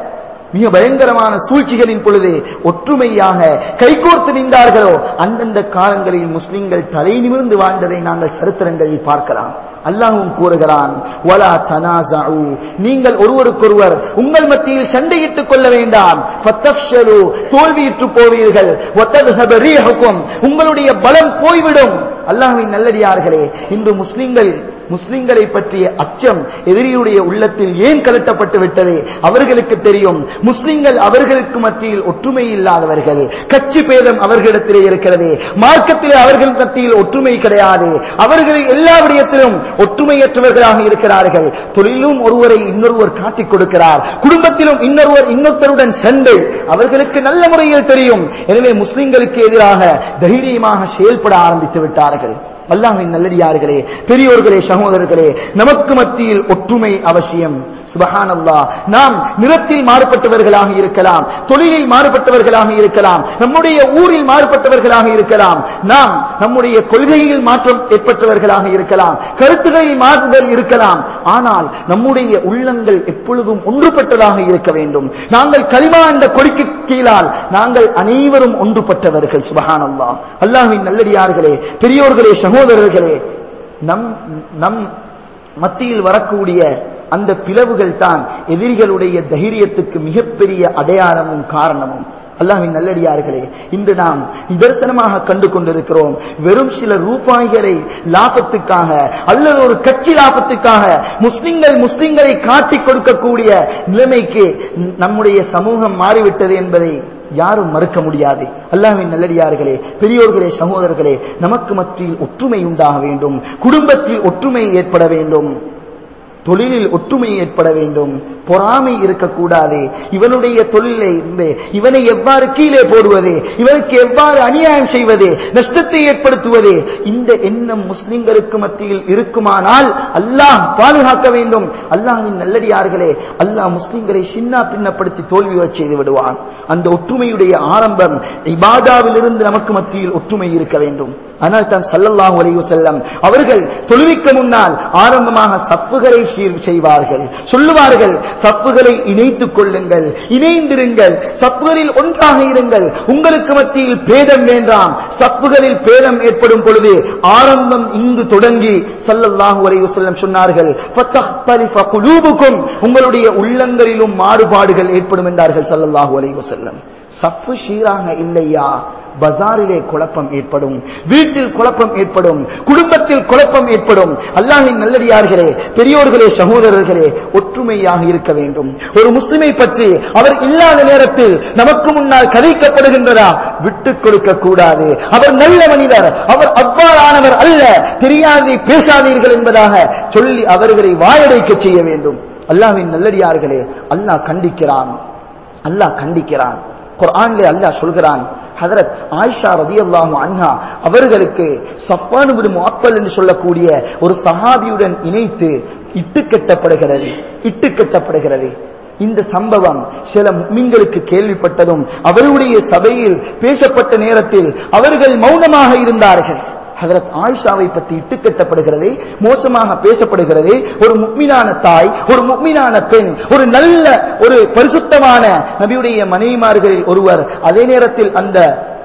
[SPEAKER 1] மிக பயங்கரமான சூழ்ச்சிகளின் பொழுது ஒற்றுமையாக கைகோர்த்து நின்றார்களோ அந்தந்த காலங்களில் முஸ்லிம்கள் தலை நிமிர்ந்து வாழ்ந்ததை நாங்கள் சரித்திரங்களில் பார்க்கலாம் அல்லாஹும் கூறுகிறான் வலா தனாசு நீங்கள் ஒருவருக்கொருவர் உங்கள் மத்தியில் சண்டையிட்டுக் கொள்ள வேண்டாம் ஃபத்தஃப்ஷலு தோல்வியுற்று போவீர்கள் வத்தத்ஹப ரீஹுக்கும் உங்களுடைய பலம் போய்விடும் அல்லாஹ்வின் நல்லடியார்களே இன்று முஸ்லிம்கள் முஸ்லிம்களை பற்றிய அச்சம் எதிரியுடைய உள்ளத்தில் ஏன் கலட்டப்பட்டு விட்டது அவர்களுக்கு தெரியும் முஸ்லிம்கள் அவர்களுக்கு மத்தியில் ஒற்றுமை இல்லாதவர்கள் கட்சி பேதம் அவர்களிடத்திலே இருக்கிறது மார்க்கத்திலே அவர்கள் மத்தியில் ஒற்றுமை கிடையாது அவர்கள் எல்லா விடயத்திலும் ஒற்றுமையற்றவர்களாக இருக்கிறார்கள் தொழிலும் ஒருவரை இன்னொருவர் காட்டிக் கொடுக்கிறார் குடும்பத்திலும் இன்னொருவர் இன்னொருத்தருடன் சண்டை அவர்களுக்கு நல்ல முறையில் தெரியும் எனவே முஸ்லிம்களுக்கு எதிராக தைரியமாக செயல்பட ஆரம்பித்து விட்டார்கள் அல்லாஹ்வின் நல்லடியார்களே பெரியோர்களே சகோதரர்களே நமக்கு மத்தியில் ஒற்றுமை அவசியம் சுபஹான் அல்லாஹ் நாம் நிறத்தில் மாறுபட்டவர்களாக இருக்கலாம் தொழிலில் மாறுபட்டவர்களாக இருக்கலாம் நம்முடைய ஊரில் மாறுபட்டவர்களாக இருக்கலாம் நாம் நம்முடைய கொள்கையில் மாற்றம் ஏற்பட்டவர்களாக இருக்கலாம் கருத்துகளில் மாறுதல் இருக்கலாம் ஆனால் நம்முடைய உள்ளங்கள் எப்பொழுதும் ஒன்றுபட்டதாக இருக்க வேண்டும் நாங்கள் களிமா என்ற கொடிக்கு கீழால் நாங்கள் அனைவரும் ஒன்றுபட்டவர்கள் சுபஹான் அல்லாஹ் அல்லாஹ்வின் நல்லடியார்களே பெரியோர்களே சகோதரர்களே நம் நம் மத்தியில் வரக்கூடிய அந்த பிளவுகள் தான் எதிரிகளுடைய தைரியத்துக்கு மிகப்பெரிய அடையாளமும் காரணமும் அல்லாஹ்வின் நல்லடியார்களே இன்று நாம் நிதர்சனமாக கண்டு கொண்டிருக்கிறோம் வெறும் சில ரூபாய்களை லாபத்துக்காக அல்லது ஒரு கட்சி லாபத்துக்காக முஸ்லிம்கள் முஸ்லிம்களை காட்டிக் கொடுக்கக்கூடிய நிலைமைக்கு நம்முடைய சமூகம் மாறிவிட்டது என்பதை யாரும் மறுக்க முடியாது அல்லாஹ்வின் நல்லடியார்களே பெரியோர்களே சகோதரர்களே நமக்கு மத்தியில் ஒற்றுமை உண்டாக வேண்டும் குடும்பத்தில் ஒற்றுமை ஏற்பட வேண்டும் தொழிலில் ஒற்றுமை ஏற்பட வேண்டும் பொறாமை இருக்கக்கூடாது இவனுடைய தொழிலை இருந்து இவனை எவ்வாறு கீழே போடுவது இவனுக்கு எவ்வாறு அநியாயம் செய்வது நஷ்டத்தை ஏற்படுத்துவது இந்த எண்ணம் முஸ்லிம்களுக்கு மத்தியில் இருக்குமானால் அல்லாஹ் பாதுகாக்க வேண்டும் அல்லாஹ்வின் நல்லடியார்களே அல்லாஹ் முஸ்லிம்களை சின்ன பின்னப்படுத்தி தோல்வியுறச் செய்து விடுவான் அந்த ஒற்றுமையுடைய ஆரம்பம் இபாதாவிலிருந்து நமக்கு மத்தியில் ஒற்றுமை இருக்க வேண்டும் ஆனால் தான் சல்லல்லாஹு அலைஹி வஸல்லம் அவர்கள் தொழுவிக்க முன்னால் ஆரம்பமாக சப்புகளை சீர் செய்வார்கள் சொல்லுவார்கள் சப்புகளை இணைத்துக் கொள்ளுங்கள் இணைந்திருங்கள் சப்புகளில் ஒன்றாக இருங்கள் உங்களுக்கு மத்தியில் பேதம் வேண்டாம் சப்புகளில் பேதம் ஏற்படும் பொழுது ஆரம்பம் இங்கு தொடங்கி சல்லல்லாஹு அலைஹி வஸல்லம் சொன்னார்கள் ஃபத்தஹ்தலிஃப குலூபுக்கும் உங்களுடைய உள்ளங்களிலும் மாறுபாடுகள் ஏற்படும் என்றார்கள் சல்லல்லாஹு அலைஹி வஸல்லம் சப்பு சீராக இல்லையா பஜாரிலே குழப்பம் ஏற்படும் வீட்டில் குழப்பம் ஏற்படும் குடும்பத்தில் குழப்பம் ஏற்படும் அல்லாஹின் நல்லடியார்களே பெரியோர்களே சகோதரர்களே ஒற்றுமையாக இருக்க வேண்டும் ஒரு முஸ்லிமை பற்றி அவர் இல்லாத நேரத்தில் நமக்கு முன்னால் கதைக்கப்படுகின்றதா விட்டுக் கொடுக்க கூடாது அவர் நல்ல மனிதர் அவர் அவ்வாறானவர் அல்ல தெரியாதே பேசாதீர்கள் என்பதாக சொல்லி அவர்களை வாயடைக்க செய்ய வேண்டும் அல்லாஹ்வின் நல்லடியார்களே அல்லாஹ் கண்டிக்கிறான் அல்லாஹ் கண்டிக்கிறான் குர்ஆன்ல அல்லாஹ் சொல்கிறான் ஹதரத் ஆயிஷா ரதியல்லாஹு அன்ஹா அவர்களுக்கு சஃபான் இப்னு முஅத்தல் என்று சொல்லக்கூடிய ஒரு சஹாபியுடன் இணைத்து இட்டு கட்டப்படுகிறது இட்டு கட்டப்படுகிறது இந்த சம்பவம் சில முக்மின்களுக்கு கேள்விப்பட்டதும் அவருடைய சபையில் பேசப்பட்ட நேரத்தில் அவர்கள் மௌனமாக இருந்தார்கள் ஹதரத் ஆயிஷாவை பற்றி இட்டுக்கட்டப்படுகிறது மோசமாக பேசப்படுகிறது ஒரு முக்மினான தாய் ஒரு முக்மினான பெண் ஒரு நல்ல ஒரு பரிசுத்தமான நபியுடைய மனைவிமார்களில் ஒருவர் அதே நேரத்தில் அந்த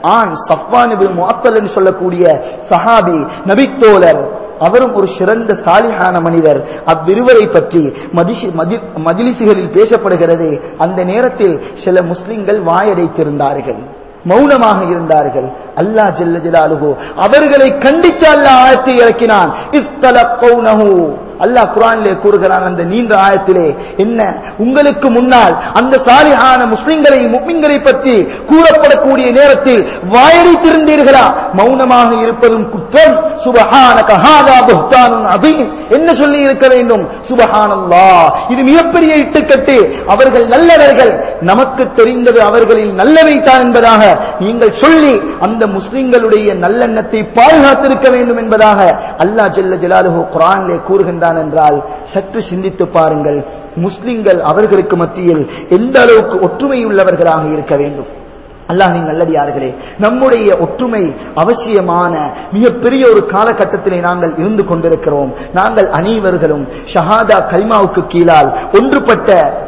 [SPEAKER 1] ஆண் சஃப்வான் இப்னு முஅத்தல் என்று சொல்லக்கூடிய சஹாபி நபித்தோழர் அவரும் ஒரு சிறந்த சாலிஹான மனிதர் அவ்விருவரை பற்றி மதிஷி- மதி- மஜ்லிஸுகளில் பேசப்படுகிறது அந்த நேரத்தில் சில முஸ்லிம்கள் வாயடைத்திருந்தார்கள் மௌனமாக இருந்தார்கள் அல்லாஹ் ஜல்ல ஜலாலுஹு அவர்களை கண்டித்து அல்லாஹ் ஆயத்தை இறக்கினான் இஸ்தலக்கௌனஹு அல்லாஹ் குர்ஆனிலே கூறுகிறான் அந்த நீண்ட ஆயத்திலே என்ன உங்களுக்கு முன்னால் அந்த சாலிஹான முஸ்லிம்களை முக்மின்களை பற்றி கூறப்படக்கூடிய நேரத்தில் வாயடித்திருந்தீர்களா மௌனமாக இருப்பதும் குற்றம் சுபஹானக ஹாதா புஹ்தானுன் அதீம் என்ன சொல்லி இருக்க வேண்டும் சுபஹானல்லாஹ் இது மிகப்பெரிய இட்டுக்கட்டு அவர்கள் நல்லவர்கள் நமக்கு தெரிந்தது அவர்களில் நல்லவை தான் என்பதாக நீங்கள் சொல்லி அந்த முஸ்லிம்களுடைய நல்லெண்ணத்தை பாதுகாத்திருக்க வேண்டும் என்பதாக அல்லாஹ் ஜல்ல ஜலாலுஹு குர்ஆனிலே கூறுகின்றான் என்றால் சற்று சிந்தித்து பாருங்கள் முஸ்லிம்கள் அவர்களுக்கு மத்தியில் எந்த அளவுக்கு ஒற்றுமை உள்ளவர்களாக இருக்க வேண்டும் அல்லாஹின் நல்லடியார்களே நம்முடைய ஒற்றுமை அவசியமான மிகப்பெரிய ஒரு காலகட்டத்திலே நாங்கள் இருந்து கொண்டிருக்கிறோம் நாங்கள் அனைவர்களும் ஷஹாதா கலிமாவுக்கு கீழால் ஒன்றுபட்ட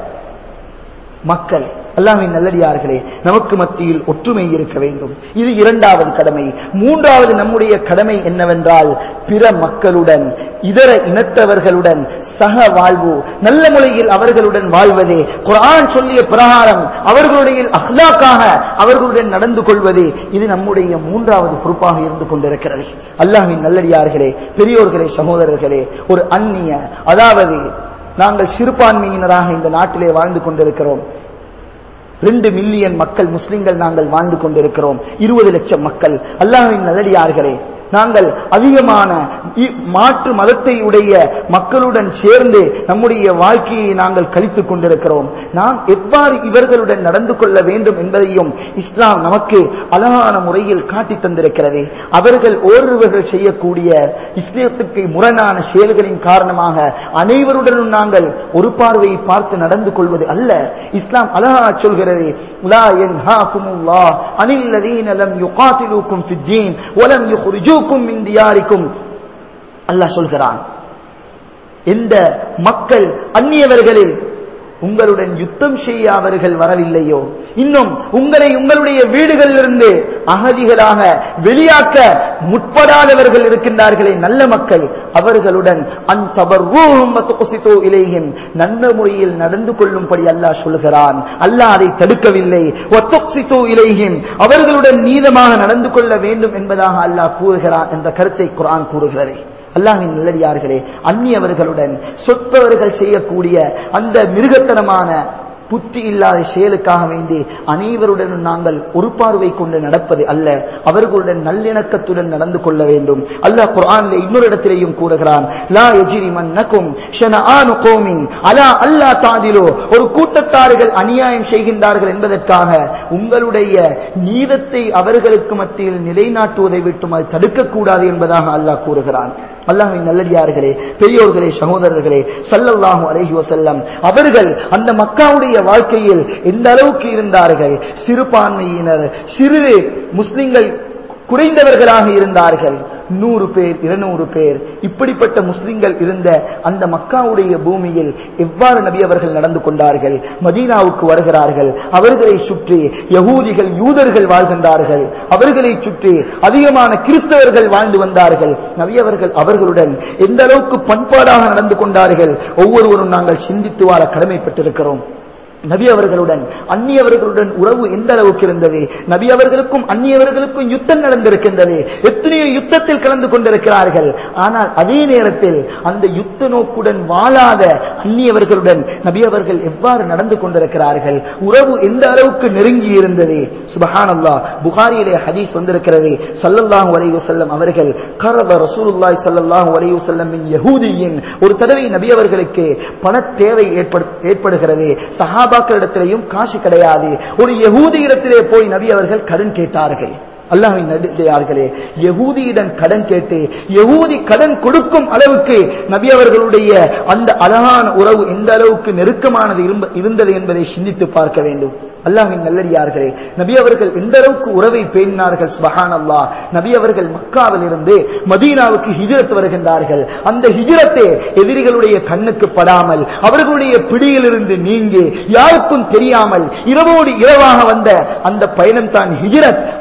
[SPEAKER 1] மக்கள் அல்லாஹ்வின் நல்லடியார்களே நமக்கு மத்தியில் ஒற்றுமை இருக்க வேண்டும் இது இரண்டாவது கடமை மூன்றாவது நம்முடைய கடமை என்னவென்றால் பிற மக்களுடன் இதர இனத்தவர்களுடன் சக வாழ்வு நல்ல முறையில் அவர்களுடன் வாழ்வதே குர்ஆன் சொல்லிய பிரகாரம் அவர்களுடைய அஹ்லாக்காக அவர்களுடன் நடந்து கொள்வது இது நம்முடைய மூன்றாவது பொறுப்பாக இருந்து கொண்டிருக்கிறது அல்லாஹ்வின் நல்லடியார்களே பெரியோர்களே சகோதரர்களே ஒரு அந்நிய அதாவது நாங்கள் சிறுபான்மையினராக இந்த நாட்டிலே வாழ்ந்து கொண்டிருக்கிறோம் ரெண்டு மில்லியன் மக்கள் முஸ்லிம்கள் நாங்கள் வாழ்ந்து கொண்டிருக்கிறோம் இருபது லட்சம் மக்கள் அல்லாஹ்வின் நல்லடியார்களே நாங்கள் அதிகமான இ- மாற்று மதத்தை உடைய மக்களுடன் சேர்ந்து நம்முடைய வாழ்க்கையை நாங்கள் கழித்துக் கொண்டிருக்கிறோம் நாம் எவ்வாறு இவர்களுடன் நடந்து கொள்ள வேண்டும் என்பதையும் இஸ்லாம் நமக்கு அழகான முறையில் காட்டி தந்திருக்கிறது அவர்கள் ஓரிருவர்கள் செய்யக்கூடிய இஸ்லாத்துக்கு முரணான செயல்களின் காரணமாக அனைவருடனும் நாங்கள் ஒரு பார்வையை பார்த்து நடந்து கொள்வது அல்ல இஸ்லாம் அழகா சொல்கிறது லா யன்ஹாகுமுல்லாஹ் அனில் லதீன லம் யுகாத்திலூக்கும் ஃபித்தீன் வலம் யுக்ரிஜூக்கும் மின் தியாரிக்கும் அல்லாஹ் சொல்கிறான் எந்த மக்கள் அந்நியவர்களில் உங்களுடன் யுத்தம் செய்ய அவர்கள் வரவில்லையோ இன்னும் உங்களை உங்களுடைய வீடுகளிலிருந்து அகதிகளாக வெளியாக்க முற்படாதவர்கள் இருக்கின்றார்களே நல்ல மக்கள் அவர்களுடன் அந்த இலையும் நல்ல முறையில் நடந்து கொள்ளும்படி அல்லாஹ் சொல்கிறான் அல்லாஹ் அதை தடுக்கவில்லை ஒத்தொக்சித்தோ இலையும் அவர்களுடன் நீதமாக நடந்து கொள்ள வேண்டும் என்பதாக அல்லாஹ் கூறுகிறான் என்ற கருத்தை குர்ஆன் கூறுகிறது அல்லாஹின் நல்லடியார்களே அந்நியவர்களுடன் சொற்பவர்கள் செய்யக்கூடிய அந்த மிருகத்தனமான புத்தி இல்லாத செயலுக்காக வேண்டி அனைவருடனும் நாங்கள் ஒரு பார்வை கொண்டு நடப்பது அல்ல அவர்களுடன் நல்லிணக்கத்துடன் நடந்து கொள்ள வேண்டும் அல்லாஹ் குர்ஆனிலே இன்னொரு இடத்திலேயும் கூறுகிறான் லா யஜ்ரிமன்னகும் ஷனஆனு கௌமின் அலா அல்லா தாதிலோ ஒரு கூட்டத்தார்கள் அநியாயம் செய்கின்றார்கள் என்பதற்காக உங்களுடைய நீதத்தை அவர்களுக்கு மத்தியில் நிலைநாட்டுவதை விட்டும் அது தடுக்கக்கூடாது என்பதாக அல்லாஹ் கூறுகிறான் அல்லாஹ்வின் நல்லடியார்களே பெரியோர்களே சகோதரர்களே ஸல்லல்லாஹு அலைஹி வஸல்லம் அவர்கள் அந்த மக்காவுடைய வாழ்க்கையில் எந்த அளவுக்கு இருந்தார்கள் சிறுபான்மையினர் சிறிது முஸ்லிம்கள் குறைந்தவர்களாக இருந்தார்கள் நூறு பேர் இருநூறு பேர் இப்படிப்பட்ட முஸ்லிம்கள் இருந்த அந்த மக்காவுடைய பூமியில் எவ்வாறு நபி அவர்கள் நடந்து கொண்டார்கள் மதீனாவுக்கு வருகிறார்கள் அவர்களை சுற்றி யகூதிகள் யூதர்கள் வாழ்கின்றார்கள் அவர்களை சுற்றி அதிகமான கிறிஸ்தவர்கள் வாழ்ந்து வந்தார்கள் நபி அவர்கள் அவர்களுடன் எந்த அளவுக்கு பண்பாடாக நடந்து கொண்டார்கள் ஒவ்வொருவரும் நாங்கள் சிந்தித்து வாழ கடமைப்பட்டிருக்கிறோம் நபி அவர்களுடன் அந்நியவர்களுடன் உறவு எந்த அளவுக்கு இருந்தது நபி அவர்களுக்கும் அந்நியவர்களுக்கும் யுத்தம் நடந்திருக்கின்றது எத்தனையோ யுத்தத்தில் கலந்து கொண்டிருக்கிறார்கள் ஆனால் அதே நேரத்தில் அந்த யுத்த நோக்குடன் வாழாத அந்நியவர்களுடன் நபி அவர்கள் எவ்வாறு நடந்து கொண்டிருக்கிறார்கள் உறவு எந்த அளவுக்கு நெருங்கி இருந்தது சுபஹானல்லாஹ் புகாரியிலே ஹதீஸ் வந்திருக்கிறது ஸல்லல்லாஹு அலைஹி வஸல்லம் அவர்கள் கரவ ரசூலுல்லாஹி ஸல்லல்லாஹு அலைஹி வஸல்லம் மின் யஹூதியின் ஒரு தடவை நபி அவர்களுக்கு பண தேவை ஏற்படு- ஏற்படுகிறது சஹாபாக்களிடத்திலேயும் காசு கிடையாது ஒரு யகூதி இடத்திலே போய் நபி அவர்கள் கடன் கேட்டார்கள் அல்லாஹ்வின் நடிகையார்களே யகூதியிடம் கடன் கேட்டு யகூதி கடன் கொடுக்கும் அளவுக்கு நபி அவர்களுடைய அந்த அழகான உறவு எந்த அளவுக்கு நெருக்கமானது இரும்ப- இருந்தது என்பதை சிந்தித்து பார்க்க வேண்டும் அல்லாஹ்வின் நல்லடியார்களே நபி அவர்கள் எந்த அளவுக்கு உறவை பேணினார்கள் சுபஹான் அல்லாஹ் நபி அவர்கள் மக்காவில் இருந்து மதீனாவுக்கு ஹிஜ்ரத் வருகின்றார்கள் அந்த ஹிஜ்ரத்தே எதிரிகளுடைய கண்ணுக்கு படாமல் அவர்களுடைய பிடியிலிருந்து நீங்கி யாருக்கும் தெரியாமல் இரவோடு இரவாக வந்த அந்த பயணம் தான் ஹிஜ்ரத்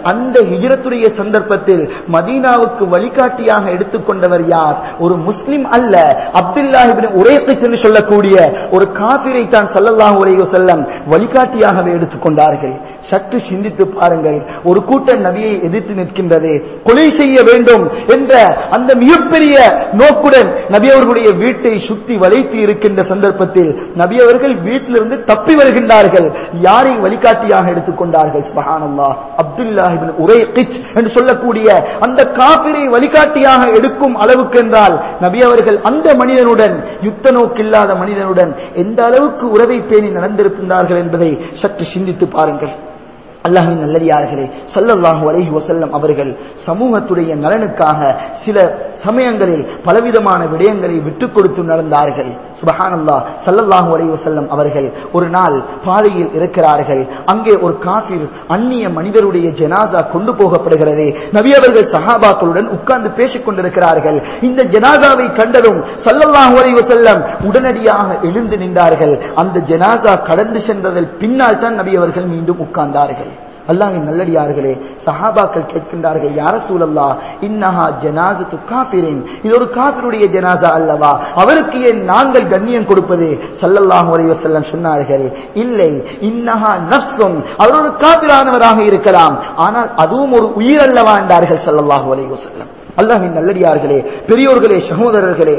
[SPEAKER 1] அந்த ஹிஜரத்துடைய சந்தர்ப்பத்தில் மதீனாவுக்கு வழிகாட்டியாக எடுத்துக்கொண்டவர் யார் ஒரு முஸ்லிம் அல்ல அப்துல்லாஹிபின் உரையத்தை என்று சொல்லக்கூடிய ஒரு காபிரை தான் சல்லல்லாஹு அலைஹி வஸல்லம் வழிகாட்டியாகவே எடுத்துக்கொண்டார்கள் சற்று சிந்தித்து பாருங்கள் ஒரு கூட்டம் நபியை எதிர்த்து நிற்கின்றது கொலை செய்ய வேண்டும் என்ற அந்த மிகப்பெரிய நோக்குடன் நபி அவர்களுடைய வீட்டை சுத்தி வளைத்து இருக்கின்ற சந்தர்ப்பத்தில் நபி அவர்கள் வீட்டிலிருந்து தப்பி வருகின்றார்கள் யாரை வழிகாட்டியாக எடுத்துக்கொண்டார்கள் சுபஹானல்லாஹ் அப்துல்லாஹிபின் உரைகிச் என்று சொல்லக்கூடிய அந்த காபிரை வழிகாட்டியாக எடுக்கும் அளவுக்கு என்றால் நபி அவர்கள் அந்த மனிதனுடன் யுத்த நோக்கில்லாத மனிதனுடன் எந்த அளவுக்கு உறவை பேணி நடந்திருக்கின்றார்கள் என்பதை சற்று சிந்தித்து பாருங்கள் அல்லாஹின் நல்லடியார்களே சல்லல்லாஹு அலைஹி வஸல்லம் அவர்கள் சமூகத்துடைய நலனுக்காக சில சமயங்களில் பலவிதமான விடயங்களை விட்டுக் கொடுத்து நடந்தார்கள் சுபஹானல்லாஹ் சல்லல்லாஹு அலைஹி வஸல்லம் அவர்கள் ஒரு நாள் பாதையில் இருக்கிறார்கள் அங்கே ஒரு காஃபிர் அந்நிய மனிதருடைய ஜனாசா கொண்டு போகப்படுகிறது நபி அவர்கள் சஹாபாக்களுடன் உட்கார்ந்து பேசிக் கொண்டிருக்கிறார்கள் இந்த ஜனாசாவை கண்டதும் சல்லல்லாஹு அலைஹி வஸல்லம் உடனடியாக எழுந்து நின்றார்கள் அந்த ஜனாசா கடந்து சென்றதில் பின்னால் தான் நபி அவர்கள் மீண்டும் உட்கார்ந்தார்கள் அல்லாஹின் நல்லடியார்களே சஹாபாக்கள் கேட்கின்றார்கள் யார சூழல்லா இன்னஹா ஜனாசத்து காபிரின் இது ஒரு காபிருடைய ஜனாசா அல்லவா அவருக்கு ஏன் நாங்கள் கண்ணியம் கொடுப்பது சல்லல்லாஹு அலைஹி வஸல்லம் சொன்னார்கள் இல்லை இன்னஹா நஃப்ஸுன் அவர் ஒரு காபிரானவராக இருக்கலாம் ஆனால் அதுவும் ஒரு உயிர் அல்லவா என்றார்கள் சல்லல்லாஹு அலைஹி வஸல்லம் அல்லாஹின் நல்லடியார்களே பெரியோர்களே சகோதரர்களே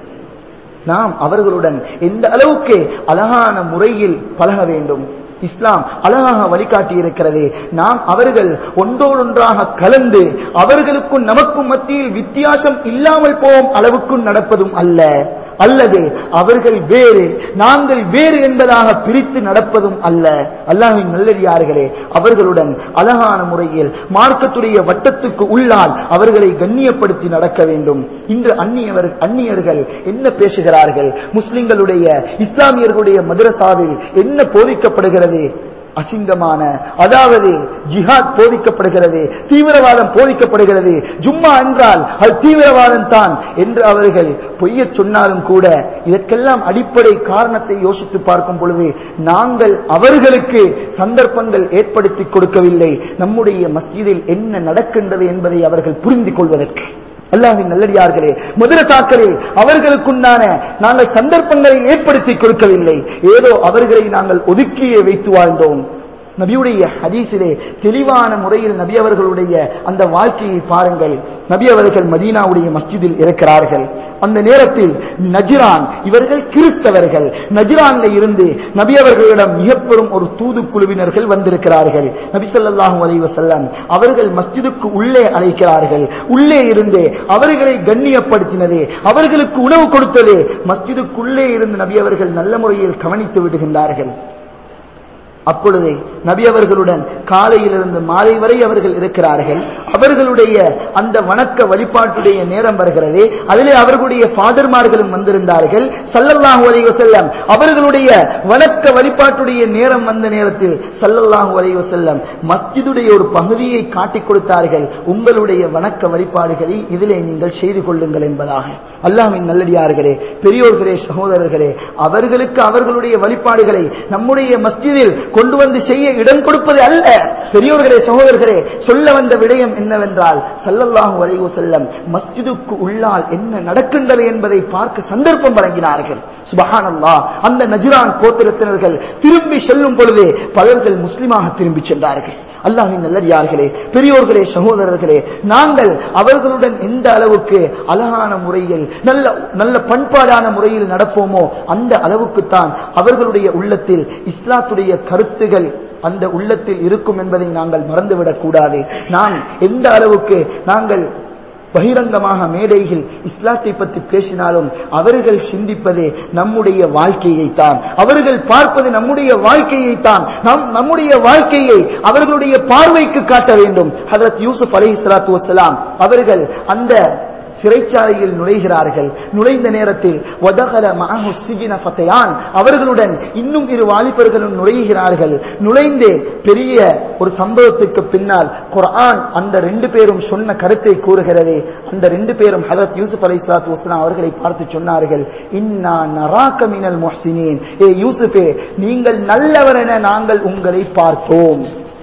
[SPEAKER 1] நாம் அவர்களுடன் எந்த அளவுக்கு அழகான முறையில் பழக வேண்டும் இஸ்லாம் அழகாக வழிகாட்டி இருக்கிறது நாம் அவர்கள் ஒன்றோடொன்றாக கலந்து அவர்களுக்கும் நமக்கும் மத்தியில் வித்தியாசம் இல்லாமல் போகும் அளவுக்கும் நடப்பதும் அல்ல அல்லது அவர்கள் வேறு நாங்கள் வேறு என்பதாக பிரித்து நடப்பதும் அல்ல அல்லாஹின் நல்லடியார்களே அவர்களுடன் அழகான முறையில் மார்க்கத்துடைய வட்டத்துக்கு உள்ளால் அவர்களை கண்ணியப்படுத்தி நடக்க வேண்டும் இன்று அந்நியவர் அந்நியர்கள் என்ன பேசுகிறார்கள் முஸ்லிம்களுடைய இஸ்லாமியர்களுடைய மதரசாவில் என்ன போதிக்கப்படுகிறது அசிங்கமான அதாவது ஜிஹாத் போதிக்கப்படுகிறது தீவிரவாதம் போதிக்கப்படுகிறது ஜும்மா என்றால் அது தீவிரவாதம் தான் என்று அவர்கள் பொய்ய சொன்னாலும் கூட இதற்கெல்லாம் அடிப்படை காரணத்தை யோசித்து பார்க்கும் பொழுது நாங்கள் அவர்களுக்கு சந்தர்ப்பங்கள் ஏற்படுத்தி கொடுக்கவில்லை நம்முடைய மஸ்ஜிதில் என்ன நடக்கின்றது என்பதை அவர்கள் புரிந்து கொள்வதற்கு அல்லாஹின் நல்லடியார்களே மதுரசாக்களில் அவர்களுக்குண்டான நாங்கள் சந்தர்ப்பங்களை ஏற்படுத்தி கொடுக்கவில்லை ஏதோ அவர்களை நாங்கள் ஒதுக்கியே வைத்து வாழ்ந்தோம் நபியுடைய ஹதீஸிலே தெளிவான முறையில் நபி அவர்களுடைய அந்த வாழ்க்கையை பாருங்கள் நபி அவர்கள் மதீனாவுடைய மஸ்ஜிதில் இருக்கிறார்கள் அந்த நேரத்தில் நஜிரான் இவர்கள் கிறிஸ்தவர்கள் நஜிரான்ல இருந்து நபி அவர்களிடம் மிக பெரும் ஒரு தூது குழுவினர்கள் வந்திருக்கிறார்கள் நபி ஸல்லல்லாஹு அலைஹி வஸல்லம் அவர்கள் மஸ்ஜிதுக்கு உள்ளே அழைக்கிறார்கள் உள்ளே இருந்து அவர்களை கண்ணியப்படுத்தினது அவர்களுக்கு உணவு கொடுத்தது மஸ்ஜிதுக்குள்ளே இருந்து நபி அவர்கள் நல்ல முறையில் கவனித்து விடுகின்றார்கள் அப்பொழுது நபி அவர்களுடன் காலையிலிருந்து மாலை வரை அவர்கள் இருக்கிறார்கள் அவர்களுடைய அந்த வணக்க வழிபாட்டுடைய நேரம் வருகிறது அதிலே அவர்களுடைய ஃபாதர்மார்களும் வந்திருந்தார்கள் சல்லல்லாஹு அலைஹி வஸல்லம் அவர்களுடைய வணக்க வழிபாட்டுடைய நேரம் வந்த நேரத்தில் சல்லல்லாஹு அலைஹி வஸல்லம் மஸ்ஜிதுடைய ஒரு பகுதியை காட்டிக் கொடுத்தார்கள் உங்களுடைய வணக்க வழிபாடுகளை இதிலே நீங்கள் செய்து கொள்ளுங்கள் என்பதாக அல்லாஹ்வின் நல்லடியார்களே பெரியோர்களே சகோதரர்களே அவர்களுக்கு அவர்களுடைய வழிபாடுகளை நம்முடைய மஸ்ஜிதில் கொண்டு வந்து செய்ய இடம் கொடுப்பது அல்ல பெரியோர்களே சகோதரர்களே சொல்ல வந்த விடயம் என்னவென்றால் சல்லல்லாஹு அலைஹி வஸல்லம் மஸ்ஜிதுக்கு உள்ளால் என்ன நடக்கின்றது என்பதை பார்க்க சந்தர்ப்பம் வழங்கினார்கள் சுபஹானல்லாஹ் அந்த நஜ்ரான் கோத்திரத்தினர்கள் திரும்பி செல்லும் பொழுது பலர்கள் முஸ்லிமாக திரும்பி சென்றார்கள் அல்லாஹின் நல்லடியார்களே பெரியோர்களே சகோதரர்களே நாங்கள் அவர்களுடன் எந்த அளவுக்கு அழகான முறையில் நல்ல நல்ல பண்பாடான முறையில் நடப்போமோ அந்த அளவுக்குத்தான் அவர்களுடைய உள்ளத்தில் இஸ்லாத்துடைய கருத்துகள் அந்த உள்ளத்தில் இருக்கும் என்பதை நாங்கள் மறந்துவிடக் கூடாது நாம் எந்த அளவுக்கு நாங்கள் பகிரங்கமாக மேடையில் இஸ்லாத்தை பற்றி பேசினாலும் அவர்கள் சிந்திப்பது நம்முடைய வாழ்க்கையைத்தான் அவர்கள் பார்ப்பது நம்முடைய வாழ்க்கையைத்தான் நம் நம்முடைய வாழ்க்கையை அவர்களுடைய பார்வைக்கு காட்ட வேண்டும் ஹதரத் யூசுப் அலை சலாத்து வசலாம் அவர்கள் அந்த சிறைச்சாலையில் நுழைகிறார்கள் நுழைந்த நேரத்தில் வதகல மஅஹு சிஜின ஃபதயான் அவர்களுடன் இன்னும் இரு வாலிபர்களும் நுழைகிறார்கள் நுழைந்து பெரிய ஒரு சம்பவத்துக்கு பின்னால் குர்ஆன் அந்த ரெண்டு பேரும் சொன்ன கருத்தை கூறுகிறது அந்த ரெண்டு பேரும் ஹதரத் யூசுப் அலைஹிஸ்ஸலாத்து வஸலாம் அவர்களை பார்த்து சொன்னார்கள் இன்னா நராக மினல் முஹ்சினீன் ஏ யூசுஃபே நீங்கள் நல்லவர் என நாங்கள் உங்களை பார்ப்போம்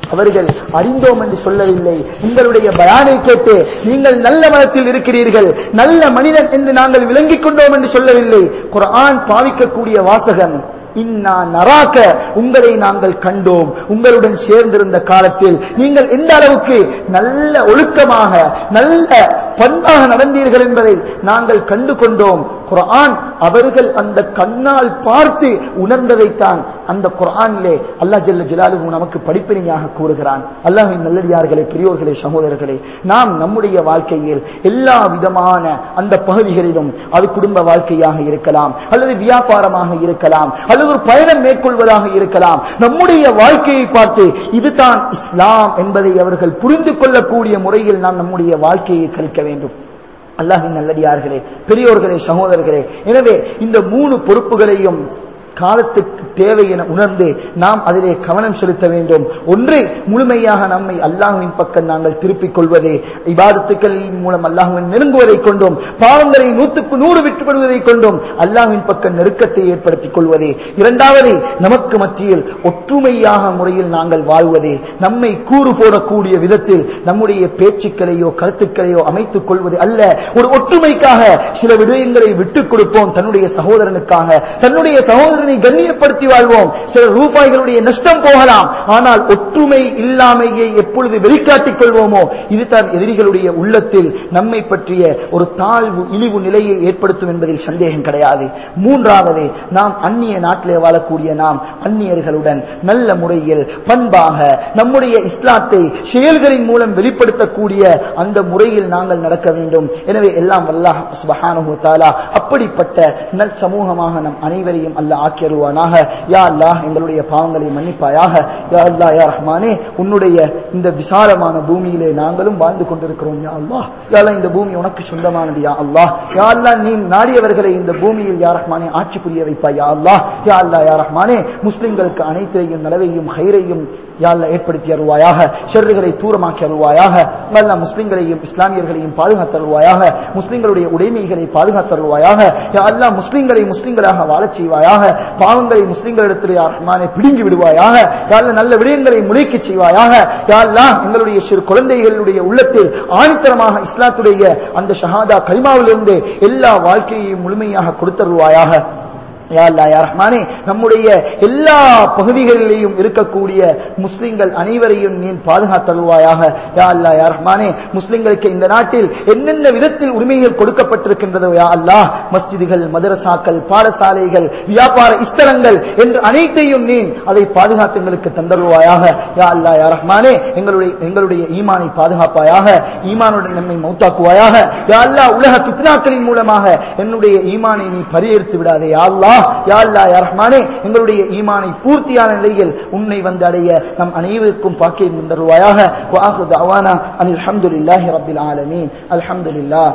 [SPEAKER 2] அவர்கள் அறிந்தோம் என்று சொல்லவில்லை உங்களுடைய பயானை கேட்டு நீங்கள் நல்ல மனத்தில் இருக்கிறீர்கள் நல்ல மனிதன் என்று நாங்கள் விளங்கிக் கொண்டோம் என்று சொல்லவில்லை குர்ஆன் பாவிக்கக்கூடிய வாசகன் இன்னா நராக்க உங்களை நாங்கள் கண்டோம் உங்களுடன் சேர்ந்திருந்த காலத்தில் நீங்கள் எந்த அளவுக்கு நல்ல ஒழுக்கமாக நல்ல பண்பாக நடந்தீர்கள் என்பதை நாங்கள் கண்டு கொண்டோம் குர்ஆன் அவர்கள் அந்த கண்ணால் பார்த்து உணர்ந்ததைத்தான் அந்த குர்ஆனிலே அல்லாஹ் ஜல்ல ஜலாலுஹு நமக்கு படிப்பினையாக கூறுகிறான் அல்லாஹ்வின் நல்லடியார்களே பெரியோர்களே சகோதரர்களே நாம் நம்முடைய வாழ்க்கையில் எல்லா விதமான அந்த பகுதிகளிலும் அது குடும்ப வாழ்க்கையாக இருக்கலாம் அல்லது வியாபாரமாக இருக்கலாம் அல்லது ஒரு பயணம் மேற்கொள்வதாக இருக்கலாம் நம்முடைய வாழ்க்கையை பார்த்து இதுதான் இஸ்லாம் என்பதை அவர்கள் புரிந்து கொள்ளக்கூடிய முறையில் நாம் நம்முடைய வாழ்க்கையை கழிக்க வேண்டும் அல்லாஹின் நல்லடியார்களே பெரியோர்களே சகோதரர்களே எனவே இந்த மூணு பொறுப்புகளையும் காலத்துக்கு தேவை என உணர்ந்து நாம் அதிலே கவனம் செலுத்த வேண்டும் ஒன்று முழுமையாக நம்மை அல்லாஹுவின் பக்கம் நாங்கள் திருப்பிக் கொள்வதே இபாதத்துக்களின் மூலம் அல்லாஹுவின் நெருங்குவதை கொண்டும் பாவங்களை நூற்றுக்கு நூறு விட்டுப்படுவதை கொண்டும் அல்லாஹுவின் பக்கம் நெருக்கத்தை ஏற்படுத்திக் கொள்வதே இரண்டாவது நமக்கு மத்தியில் ஒற்றுமையாக முறையில் நாங்கள் வாழ்வதே நம்மை கூறு போடக்கூடிய விதத்தில் நம்முடைய பேச்சுக்களையோ கருத்துக்களையோ அமைத்துக் கொள்வது அல்ல ஒரு ஒற்றுமைக்காக சில விடயங்களை விட்டுக் கொடுப்போம் தன்னுடைய சகோதரனுக்காக தன்னுடைய சகோதரனை கண்ணியப்படுத்தி வாழ்வோம் சில ரூபாய்களுடைய நஷ்டம் போகலாம் ஆனால் ஒற்றுமை இல்லாமையை எப்பொழுது வெளிக்காட்டிக் கொள்வோமோ இதுதான் எதிரிகளுடைய உள்ளத்தில் நம்மை பற்றிய ஒரு தாழ்வு இழிவு நிலையை ஏற்படுத்தும் என்பதில் சந்தேகம் கிடையாது மூன்றாவது நாம் அந்நிய நாட்டிலே வாழக்கூடிய நாம் அந்நியர்களுடன் நல்ல முறையில் பண்பாக நம்முடைய இஸ்லாத்தை செயல்களின் மூலம் வெளிப்படுத்தக்கூடிய அந்த முறையில் நாங்கள் நடக்க வேண்டும் எனவே எல்லாம் அல்லாஹ் சுபஹானஹு தஆலா அப்படிப்பட்ட நல் சமூகமாக நம் அனைவரையும் அல்லாஹ் ஆக்கியருவானாக யா அல்லாஹ் எங்களுடைய பாவங்களை மன்னிப்பாயாக யா அல்லாஹ் யா ரஹ்மானே உன்னுடைய இந்த விசாலமான பூமியிலே நாங்களும் வாழ்ந்து கொண்டிருக்கிறோம் யா அல்லாஹ் யா அல்லாஹ் இந்த பூமி உனக்கு சொந்தமானது யா அல்லாஹ் யா அல்லாஹ் நீ நாடியவர்களை இந்த பூமியில் யா ரஹ்மானே ஆட்சி புரிய வைப்பாய் யா அல்லாஹ் யா அல்லாஹ் யா ரஹ்மானே முஸ்லிம்களுக்கு அனைத்தையும் நலவையும் ஹைரையும் யாழ்ல ஏற்படுத்தி அருள்வாயாக ஷெர்றுகளை தூரமாக்கி அருள்வாயாக அல்ல முஸ்லிம்களையும் இஸ்லாமியர்களையும் பாதுகாத்தருள்வாயாக முஸ்லிம்களுடைய உடைமைகளை பாதுகாத்தருள்வாயாக யா அல்லாஹ் முஸ்லிம்களை முஸ்லிம்களாக வாழச் செய்வாயாக பாவங்களை முஸ்லிம்களிடத்தில் ரஹ்மானை பிடுங்கி விடுவாயாக யா அல்லாஹ் நல்ல விடயங்களை முளைக்க செய்வாயாக யா அல்லாஹ் எங்களுடைய சிறு குழந்தைகளுடைய உள்ளத்தில் ஆணித்தரமாக இஸ்லாத்துடைய அந்த ஷஹாதா கரிமாவிலிருந்து எல்லா வாழ்க்கையையும் முழுமையாக கொடுத்தருள்வாயாக யா அல்லாஹ் யா ரஹ்மானே நம்முடைய எல்லா பகுதிகளிலேயும் இருக்கக்கூடிய முஸ்லிம்கள் அனைவரையும் நீ பாதுகாத்தருவாயாக யா அல்லாஹ் யா ரஹ்மானே முஸ்லிம்களுக்கு இந்த நாட்டில் என்னென்ன விதத்தில் உரிமைகள் கொடுக்கப்பட்டிருக்கின்றதோ யா அல்லாஹ் மஸ்ஜிதுகள் மதரசாக்கள் பாடசாலைகள் வியாபார ஸ்தலங்கள் என்று அனைத்தையும் நீ அதை பாதுகாத்து எங்களுக்கு தந்தருவாயாக யா அல்லாஹ் யா ரஹ்மானே எங்களுடைய எங்களுடைய ஈமானை பாதுகாப்பாயாக ஈமானுடன் நம்மை மௌத்தாக்குவாயாக யா அல்லாஹ் உலக பித்னாக்களின் மூலமாக என்னுடைய ஈமானை நீ பரிகரித்து விடாதே யா அல்லாஹ் யா அல்லாஹ் யா ரஹ்மானே எங்களுடைய ஈமானை பூர்த்தியான நிலையில் உன்னை வந்து அடைய நம் அனைவருக்கும் பாக்கியம் தருவாயாக وآخر دعوانا أن الحمد لله رب العالمين الحمد لله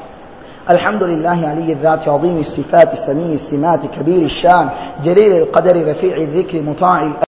[SPEAKER 2] الحمد لله علي الذات عظيم الصفات سميع السمات كبير الشان جليل القدر رفيع الذكر مطاع